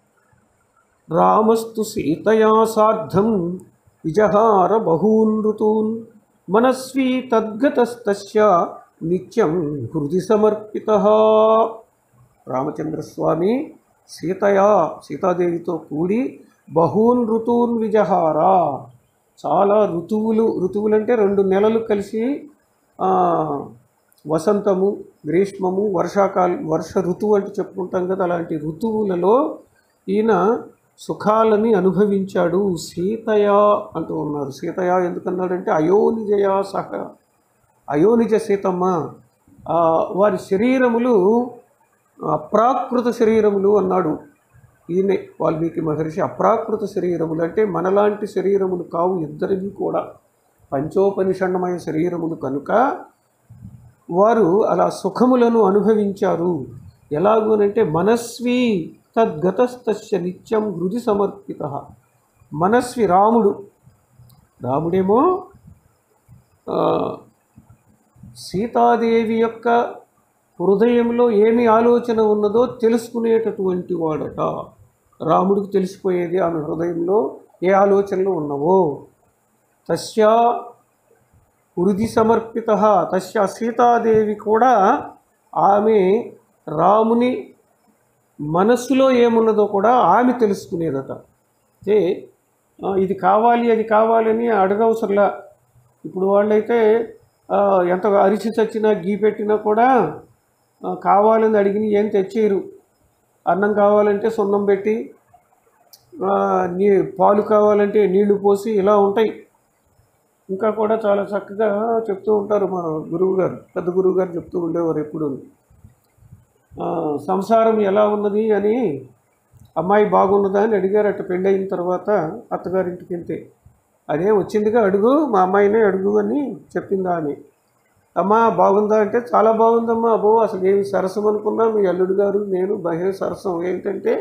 రామస్తు సీతయా సార్ధం విజహార బహూన్ ఋతూన్ మనస్వీ తద్గతస్తస్య నిత్యం హృది సమర్పిత రామచంద్రస్వామి సీతయా సీతాదేవితో కూడి బహూన్ ఋతూన్ విజహార చాలా ఋతువులు ఋతువులు అంటే రెండు నెలలు కలిసి ఆ, వసంతము గ్రీష్మము వర్షాకాలం వర్ష ఋతువు అంటే చెప్పుకుంటాం కదా అలాంటి ఋతువులలో ఈయన సుఖాలని అనుభవించాడు సీతయ అంటూ ఉన్నారు సీతయ ఎందుకన్నాడంటే అయోనిజయ సహ అయోనిజ సీతమ్మ ఆ, వారి శరీరములు అప్రాకృత శరీరములు అన్నాడు ఈయనే వాల్మీకి మహర్షి అప్రాకృత శరీరములు అంటే మనలాంటి శరీరములు కావు ఇద్దరివి కూడా పంచోపనిషణమైన శరీరములు కనుక వారు అలా సుఖములను అనుభవించారు ఎలాగూనంటే మనస్వి తద్గతస్తస్య నిత్యం హృది సమర్పిత మనస్వి రాముడు రాముడేమో ఆ, సీతాదేవి యొక్క హృదయంలో ఏమి ఆలోచన ఉన్నదో తెలుసుకునేటటువంటి వాడట రాముడికి తెలిసిపోయేది ఆమె హృదయంలో ఏ ఆలోచనలు ఉన్నవో తస్యా హృది సమర్పిత తస్య సీతాదేవి కూడా ఆమె రాముని మనస్సులో ఏమున్నదో కూడా ఆమె తెలుసుకునేదట అంటే ఆ, ఇది కావాలి అది కావాలని అడగవసరంలా ఇప్పుడు వాళ్ళైతే ఆ, ఎంత అరిచి చచ్చినా గీ పెట్టినా కూడా ఆ, కావాలని అడిగిన ఏం తెచ్చేయరు అన్నం కావాలంటే సున్నం పెట్టి ఆ, నీ పాలు కావాలంటే నీళ్లు పోసి ఇలా ఉంటాయి ఇంకా కూడా చాలా చక్కగా చెప్తూ ఉంటారు మా గురువు గారు పెద్ద గురువు గారు చెప్తూ ఉండేవారు ఎప్పుడు సంసారం ఎలా ఉన్నది అని అమ్మాయి బాగున్నదా అని అడిగారు అట్ట పెళ్ళయిన తర్వాత అత్తగారింటికి వెళ్తే అదే వచ్చిందిగా అడుగు మా అమ్మాయినే అడుగు అని చెప్పిందా అని అమ్మా బాగుందా అంటే చాలా బాగుందమ్మా అబ్బో అసలు ఏమి సరసం అనుకున్నా మీ అల్లుడు గారు నేను బహిర సరసం ఏంటంటే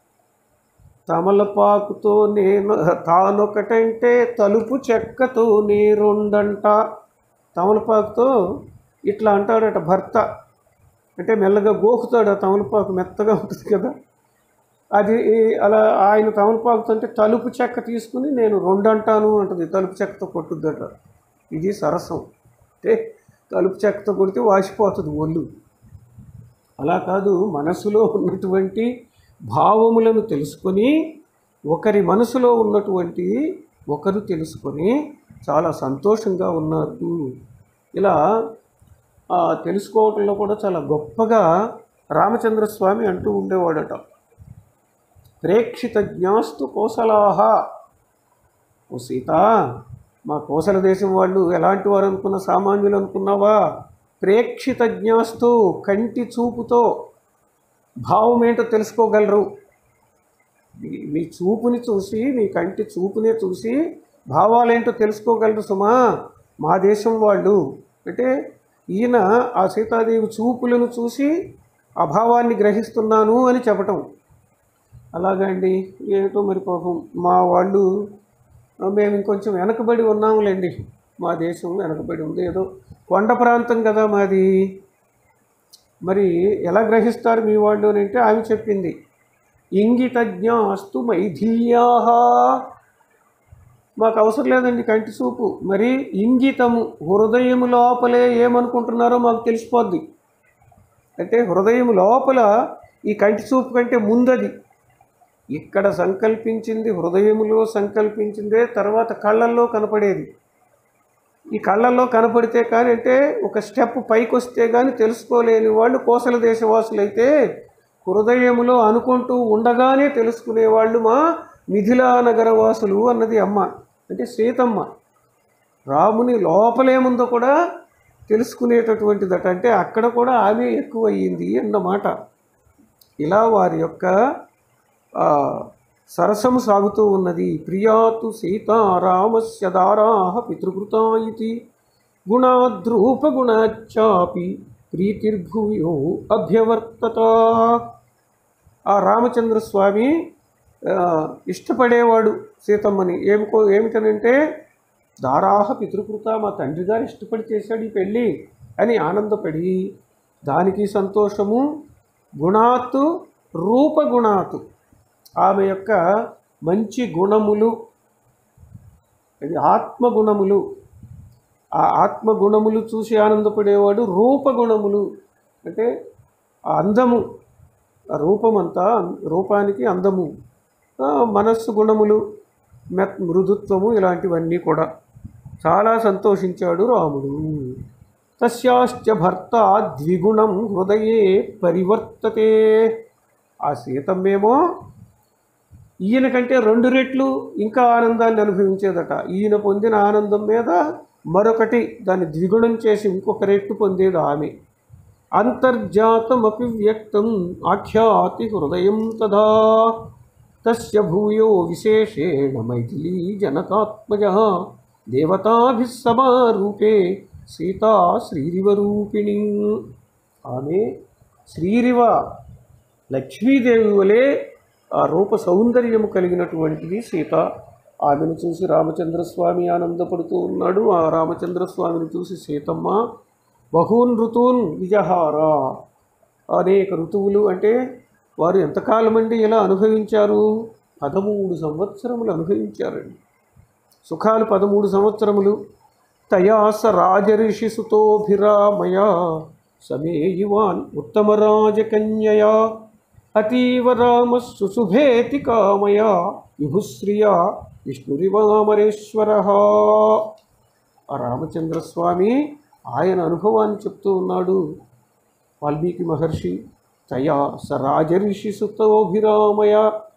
తమలపాకుతో నేను తానొకటంటే తలుపు చెక్కతో నీ రెండంట తమలపాకుతో ఇట్లా అంటాడట భర్త అంటే మెల్లగా గోకుతాడు ఆ తమలపాకు మెత్తగా ఉంటుంది కదా అది అలా ఆయన తమలపాకుతో అంటే తలుపు చెక్క తీసుకుని నేను రెండు అంటాను అంటుంది తలుపు చెక్కతో కొట్టుద్దట ఇది సరసం అంటే తలుపు చెక్కతో కొడితే వాసిపోతుంది ఒళ్ళు అలా కాదు మనసులో ఉన్నటువంటి భావములను తెలుసుకొని ఒకరి మనసులో ఉన్నటువంటి ఒకరు తెలుసుకొని చాలా సంతోషంగా ఉన్నారు ఇలా ఆ, తెలుసుకోవటంలో కూడా చాలా గొప్పగా రామచంద్రస్వామి అంటూ ఉండేవాడట ప్రేక్షిత జ్ఞాస్తు కోసలాహ ఓ సీత మా కోసల దేశం వాళ్ళు ఎలాంటి వారు అనుకున్న సామాన్యులు అనుకున్నావా ప్రేక్షిత జ్ఞాస్తు కంటి చూపుతో భావం ఏంటో తెలుసుకోగలరు మీ- మీ చూపుని చూసి మీ కంటి చూపునే చూసి భావాలేంటో తెలుసుకోగలరు సుమా మా దేశం వాళ్ళు అంటే ఈయన ఆ సీతాదేవి చూపులను చూసి ఆ భావాన్ని గ్రహిస్తున్నాను అని చెప్పటం అలాగండి ఏమిటో మరి పాపం మా వాళ్ళు ఆ, మేము ఇంకొంచెం వెనకబడి ఉన్నాములేండి మా దేశం వెనకబడి ఉంది ఏదో కొండ ప్రాంతం కదా మాది మరి ఎలా గ్రహిస్తారు మీ వాళ్ళు అని అంటే ఆమె చెప్పింది ఇంగితజ్ఞ అస్తు మైథిల్యా మాకు అవసరం లేదండి కంటి చూపు మరి ఇంగితము హృదయం లోపలే ఏమనుకుంటున్నారో మాకు తెలిసిపోద్ది అంటే హృదయం లోపల ఈ కంటి చూపు కంటే ముందది ఇక్కడ సంకల్పించింది హృదయములో సంకల్పించిందే తర్వాత కళ్ళల్లో కనపడేది ఈ కళ్ళల్లో కనపడితే కానీ అంటే ఒక స్టెప్ పైకి వస్తే కానీ తెలుసుకోలేని వాళ్ళు కోసల దేశవాసులైతే హృదయములో అనుకుంటూ ఉండగానే తెలుసుకునేవాళ్ళు మా మిథిలా నగరవాసులు అన్నది అమ్మ అంటే సీతమ్మ రాముని లోపలేముందో కూడా తెలుసుకునేటటువంటిదట అంటే అక్కడ కూడా ఆమె ఎక్కువ అయ్యింది అన్నమాట ఇలా వారి యొక్క ఆ, సరసము సాగుతూ ఉన్నది ప్రియాతు సీతారామస్య దారాహ పితృకృతా ఇది గుణాద్రూపగుణాచాపి ప్రీతిర్భూయో అభ్యవర్తత ఆ రామచంద్ర స్వామి ఆ, ఇష్టపడేవాడు సీతమ్మని ఏమికో ఏమిటనంటే దారాహ పితృకృత మా తండ్రి గారు ఇష్టపడి చేశాడు ఈ పెళ్ళి అని ఆనందపడి దానికి సంతోషము గుణాత్తు రూపగుణాతు ఆమె యొక్క మంచి గుణములు అది ఆత్మగుణములు ఆ ఆత్మగుణములు చూసి ఆనందపడేవాడు రూపగుణములు అంటే ఆ అందము ఆ రూపమంతా రూపానికి అందము ఆ మనస్సు గుణములు మెత్ మృదుత్వము ఇలాంటివన్నీ కూడా చాలా సంతోషించాడు రాముడు తస్యాశ్చ భర్త ద్విగుణం హృదయే పరివర్తతే ఆ సీతమ్మేమో ఈయన కంటే రెండు రెట్లు ఇంకా ఆనందాన్ని అనుభవించేదట ఈయన పొందిన ఆనందం మీద మరొకటి దాన్ని ద్విగుణం చేసి ఇంకొక రెట్టు పొందేది ఆమె అంతర్జాతమపి వ్యక్తం ఆఖ్యాతి హృదయం తదా తస్య భూయో విశేషేణ మైథిలీ జనకాత్మజ దేవతాభిः సమారూపే సీతా శ్రీరివరూపిణి ఆమె శ్రీరివ లక్ష్మీదేవి వలె ఆ రూప సౌందర్యము కలిగినటువంటిది సీత ఆమెను చూసి రామచంద్రస్వామి ఆనందపడుతూ ఉన్నాడు ఆ రామచంద్రస్వామిని చూసి సీతమ్మ బహూన్ ఋతూన్ విజహార అనేక ఋతువులు అంటే వారు ఎంతకాలమండి ఇలా అనుభవించారు పదమూడు సంవత్సరములు అనుభవించారండి సుఖాలు పదమూడు సంవత్సరములు తయాస రాజర్షి సుతోభిరామయ సమేయువాన్ ఉత్తమరాజకన్యయా అతీవ రామ సుశుభేతి కామయ విభుశ్రియా విష్ణురివామరేశ్వర ఆ రామచంద్రస్వామి ఆయన అనుభవాన్ని చెప్తూ ఉన్నాడు వాల్మీకి మహర్షి తయా స రాజర్షి సుతోభిరామయ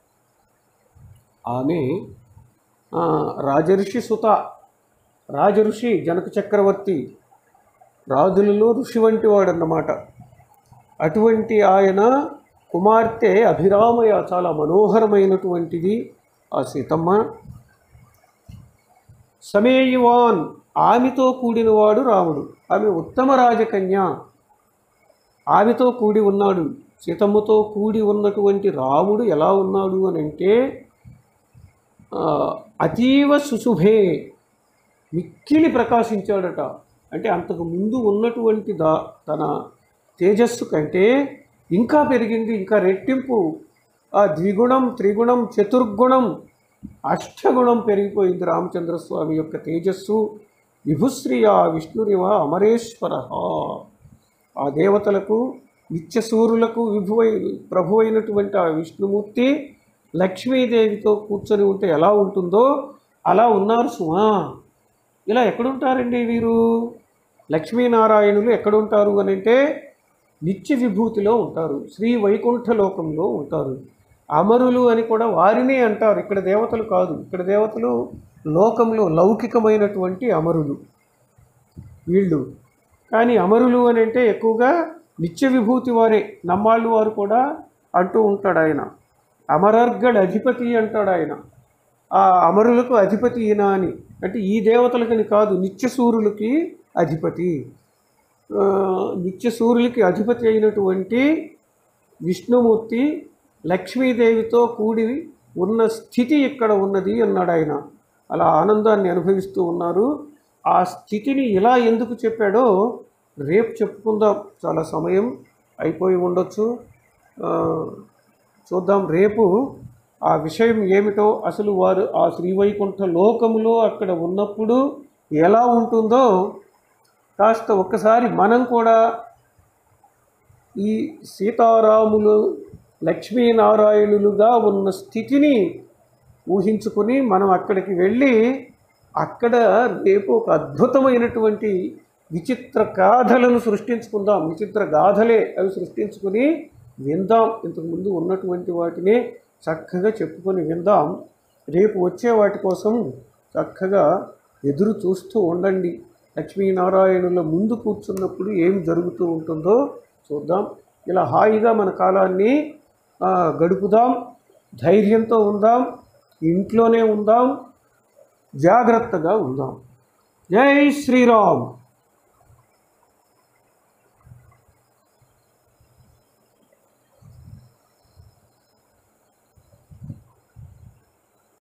ఆమె ఆ, రాజర్షి సుత రాజఋషి జనక చక్రవర్తి రాజులలో ఋషి వంటి వాడన్నమాట అటువంటి ఆయన కుమార్తె అభిరామయ చాలా మనోహరమైనటువంటిది ఆ సీతమ్మ సమేయువాన్ ఆమెతో కూడినవాడు రాముడు ఆమె ఉత్తమ రాజకన్య ఆమెతో కూడి ఉన్నాడు సీతమ్మతో కూడి ఉన్నటువంటి రాముడు ఎలా ఉన్నాడు అని అంటే ఆ, అతీవ సుశుభే మిక్కిలి ప్రకాశించాడట అంటే అంతకు ముందు ఉన్నటువంటి దా తన తేజస్సు కంటే ఇంకా పెరిగింది ఇంకా రెట్టింపు ఆ ద్విగుణం త్రిగుణం చతుర్గుణం అష్టగుణం పెరిగిపోయింది రామచంద్రస్వామి యొక్క తేజస్సు విభుశ్రియ విష్ణురివ అమరేశ్వర ఆ దేవతలకు నిత్యసూరులకు విభువై ప్రభువైనటువంటి ఆ విష్ణుమూర్తి లక్ష్మీదేవితో కూర్చొని ఉంటే ఎలా ఉంటుందో అలా ఉన్నారు సుమా ఇలా ఎక్కడుంటారండి వీరు లక్ష్మీనారాయణులు ఎక్కడుంటారు అని అంటే నిత్య విభూతిలో ఉంటారు శ్రీ వైకుంఠ లోకంలో ఉంటారు అమరులు అని కూడా వారినే అంటారు ఇక్కడ దేవతలు కాదు ఇక్కడ దేవతలు లోకంలో లౌకికమైనటువంటి అమరులు వీళ్ళు కానీ అమరులు అని అంటే ఎక్కువగా నిత్య విభూతి వారే నమ్మాళ్ళు వారు కూడా అంటూ ఉంటాడు ఆయన అమరర్గడ్ అధిపతి అంటాడు ఆయన ఆ అమరులకు అధిపతి ఈయన అని అంటే ఈ దేవతలకని కాదు నిత్య సూర్యులకి అధిపతి ఆ, నిత్య సూర్యులకి అధిపతి అయినటువంటి విష్ణుమూర్తి లక్ష్మీదేవితో కూడి ఉన్న స్థితి ఇక్కడ ఉన్నది అన్నాడు ఆయన అలా ఆనందాన్ని అనుభవిస్తూ ఉన్నారు ఆ స్థితిని ఇలా ఎందుకు చెప్పాడో రేపు చెప్పుకుందాం చాలా సమయం అయిపోయి ఉండొచ్చు ఆ, చూద్దాం రేపు ఆ విషయం ఏమిటో అసలు వారు ఆ శ్రీవైకుంఠ లోకములో అక్కడ ఉన్నప్పుడు ఎలా ఉంటుందో కాస్త ఒక్కసారి మనం కూడా ఈ సీతారాములు లక్ష్మీనారాయణులుగా ఉన్న స్థితిని ఊహించుకుని మనం అక్కడికి వెళ్ళి అక్కడ రేపు ఒక అద్భుతమైనటువంటి విచిత్ర గాథలను సృష్టించుకుందాం విచిత్ర గాథలే అవి సృష్టించుకుని విందాం ఇంతకుముందు ఉన్నటువంటి వాటినే చక్కగా చెప్పుకొని విందాం రేపు వచ్చే వాటి కోసం చక్కగా ఎదురు చూస్తూ ఉండండి లక్ష్మీనారాయణుల ముందు కూర్చున్నప్పుడు ఏం జరుగుతూ ఉంటుందో చూద్దాం ఇలా హాయిగా మన కాలాన్ని ఆ, గడుపుదాం ధైర్యంతో ఉందాం ఇంట్లోనే ఉందాం జాగ్రత్తగా ఉందాం జై శ్రీరామ్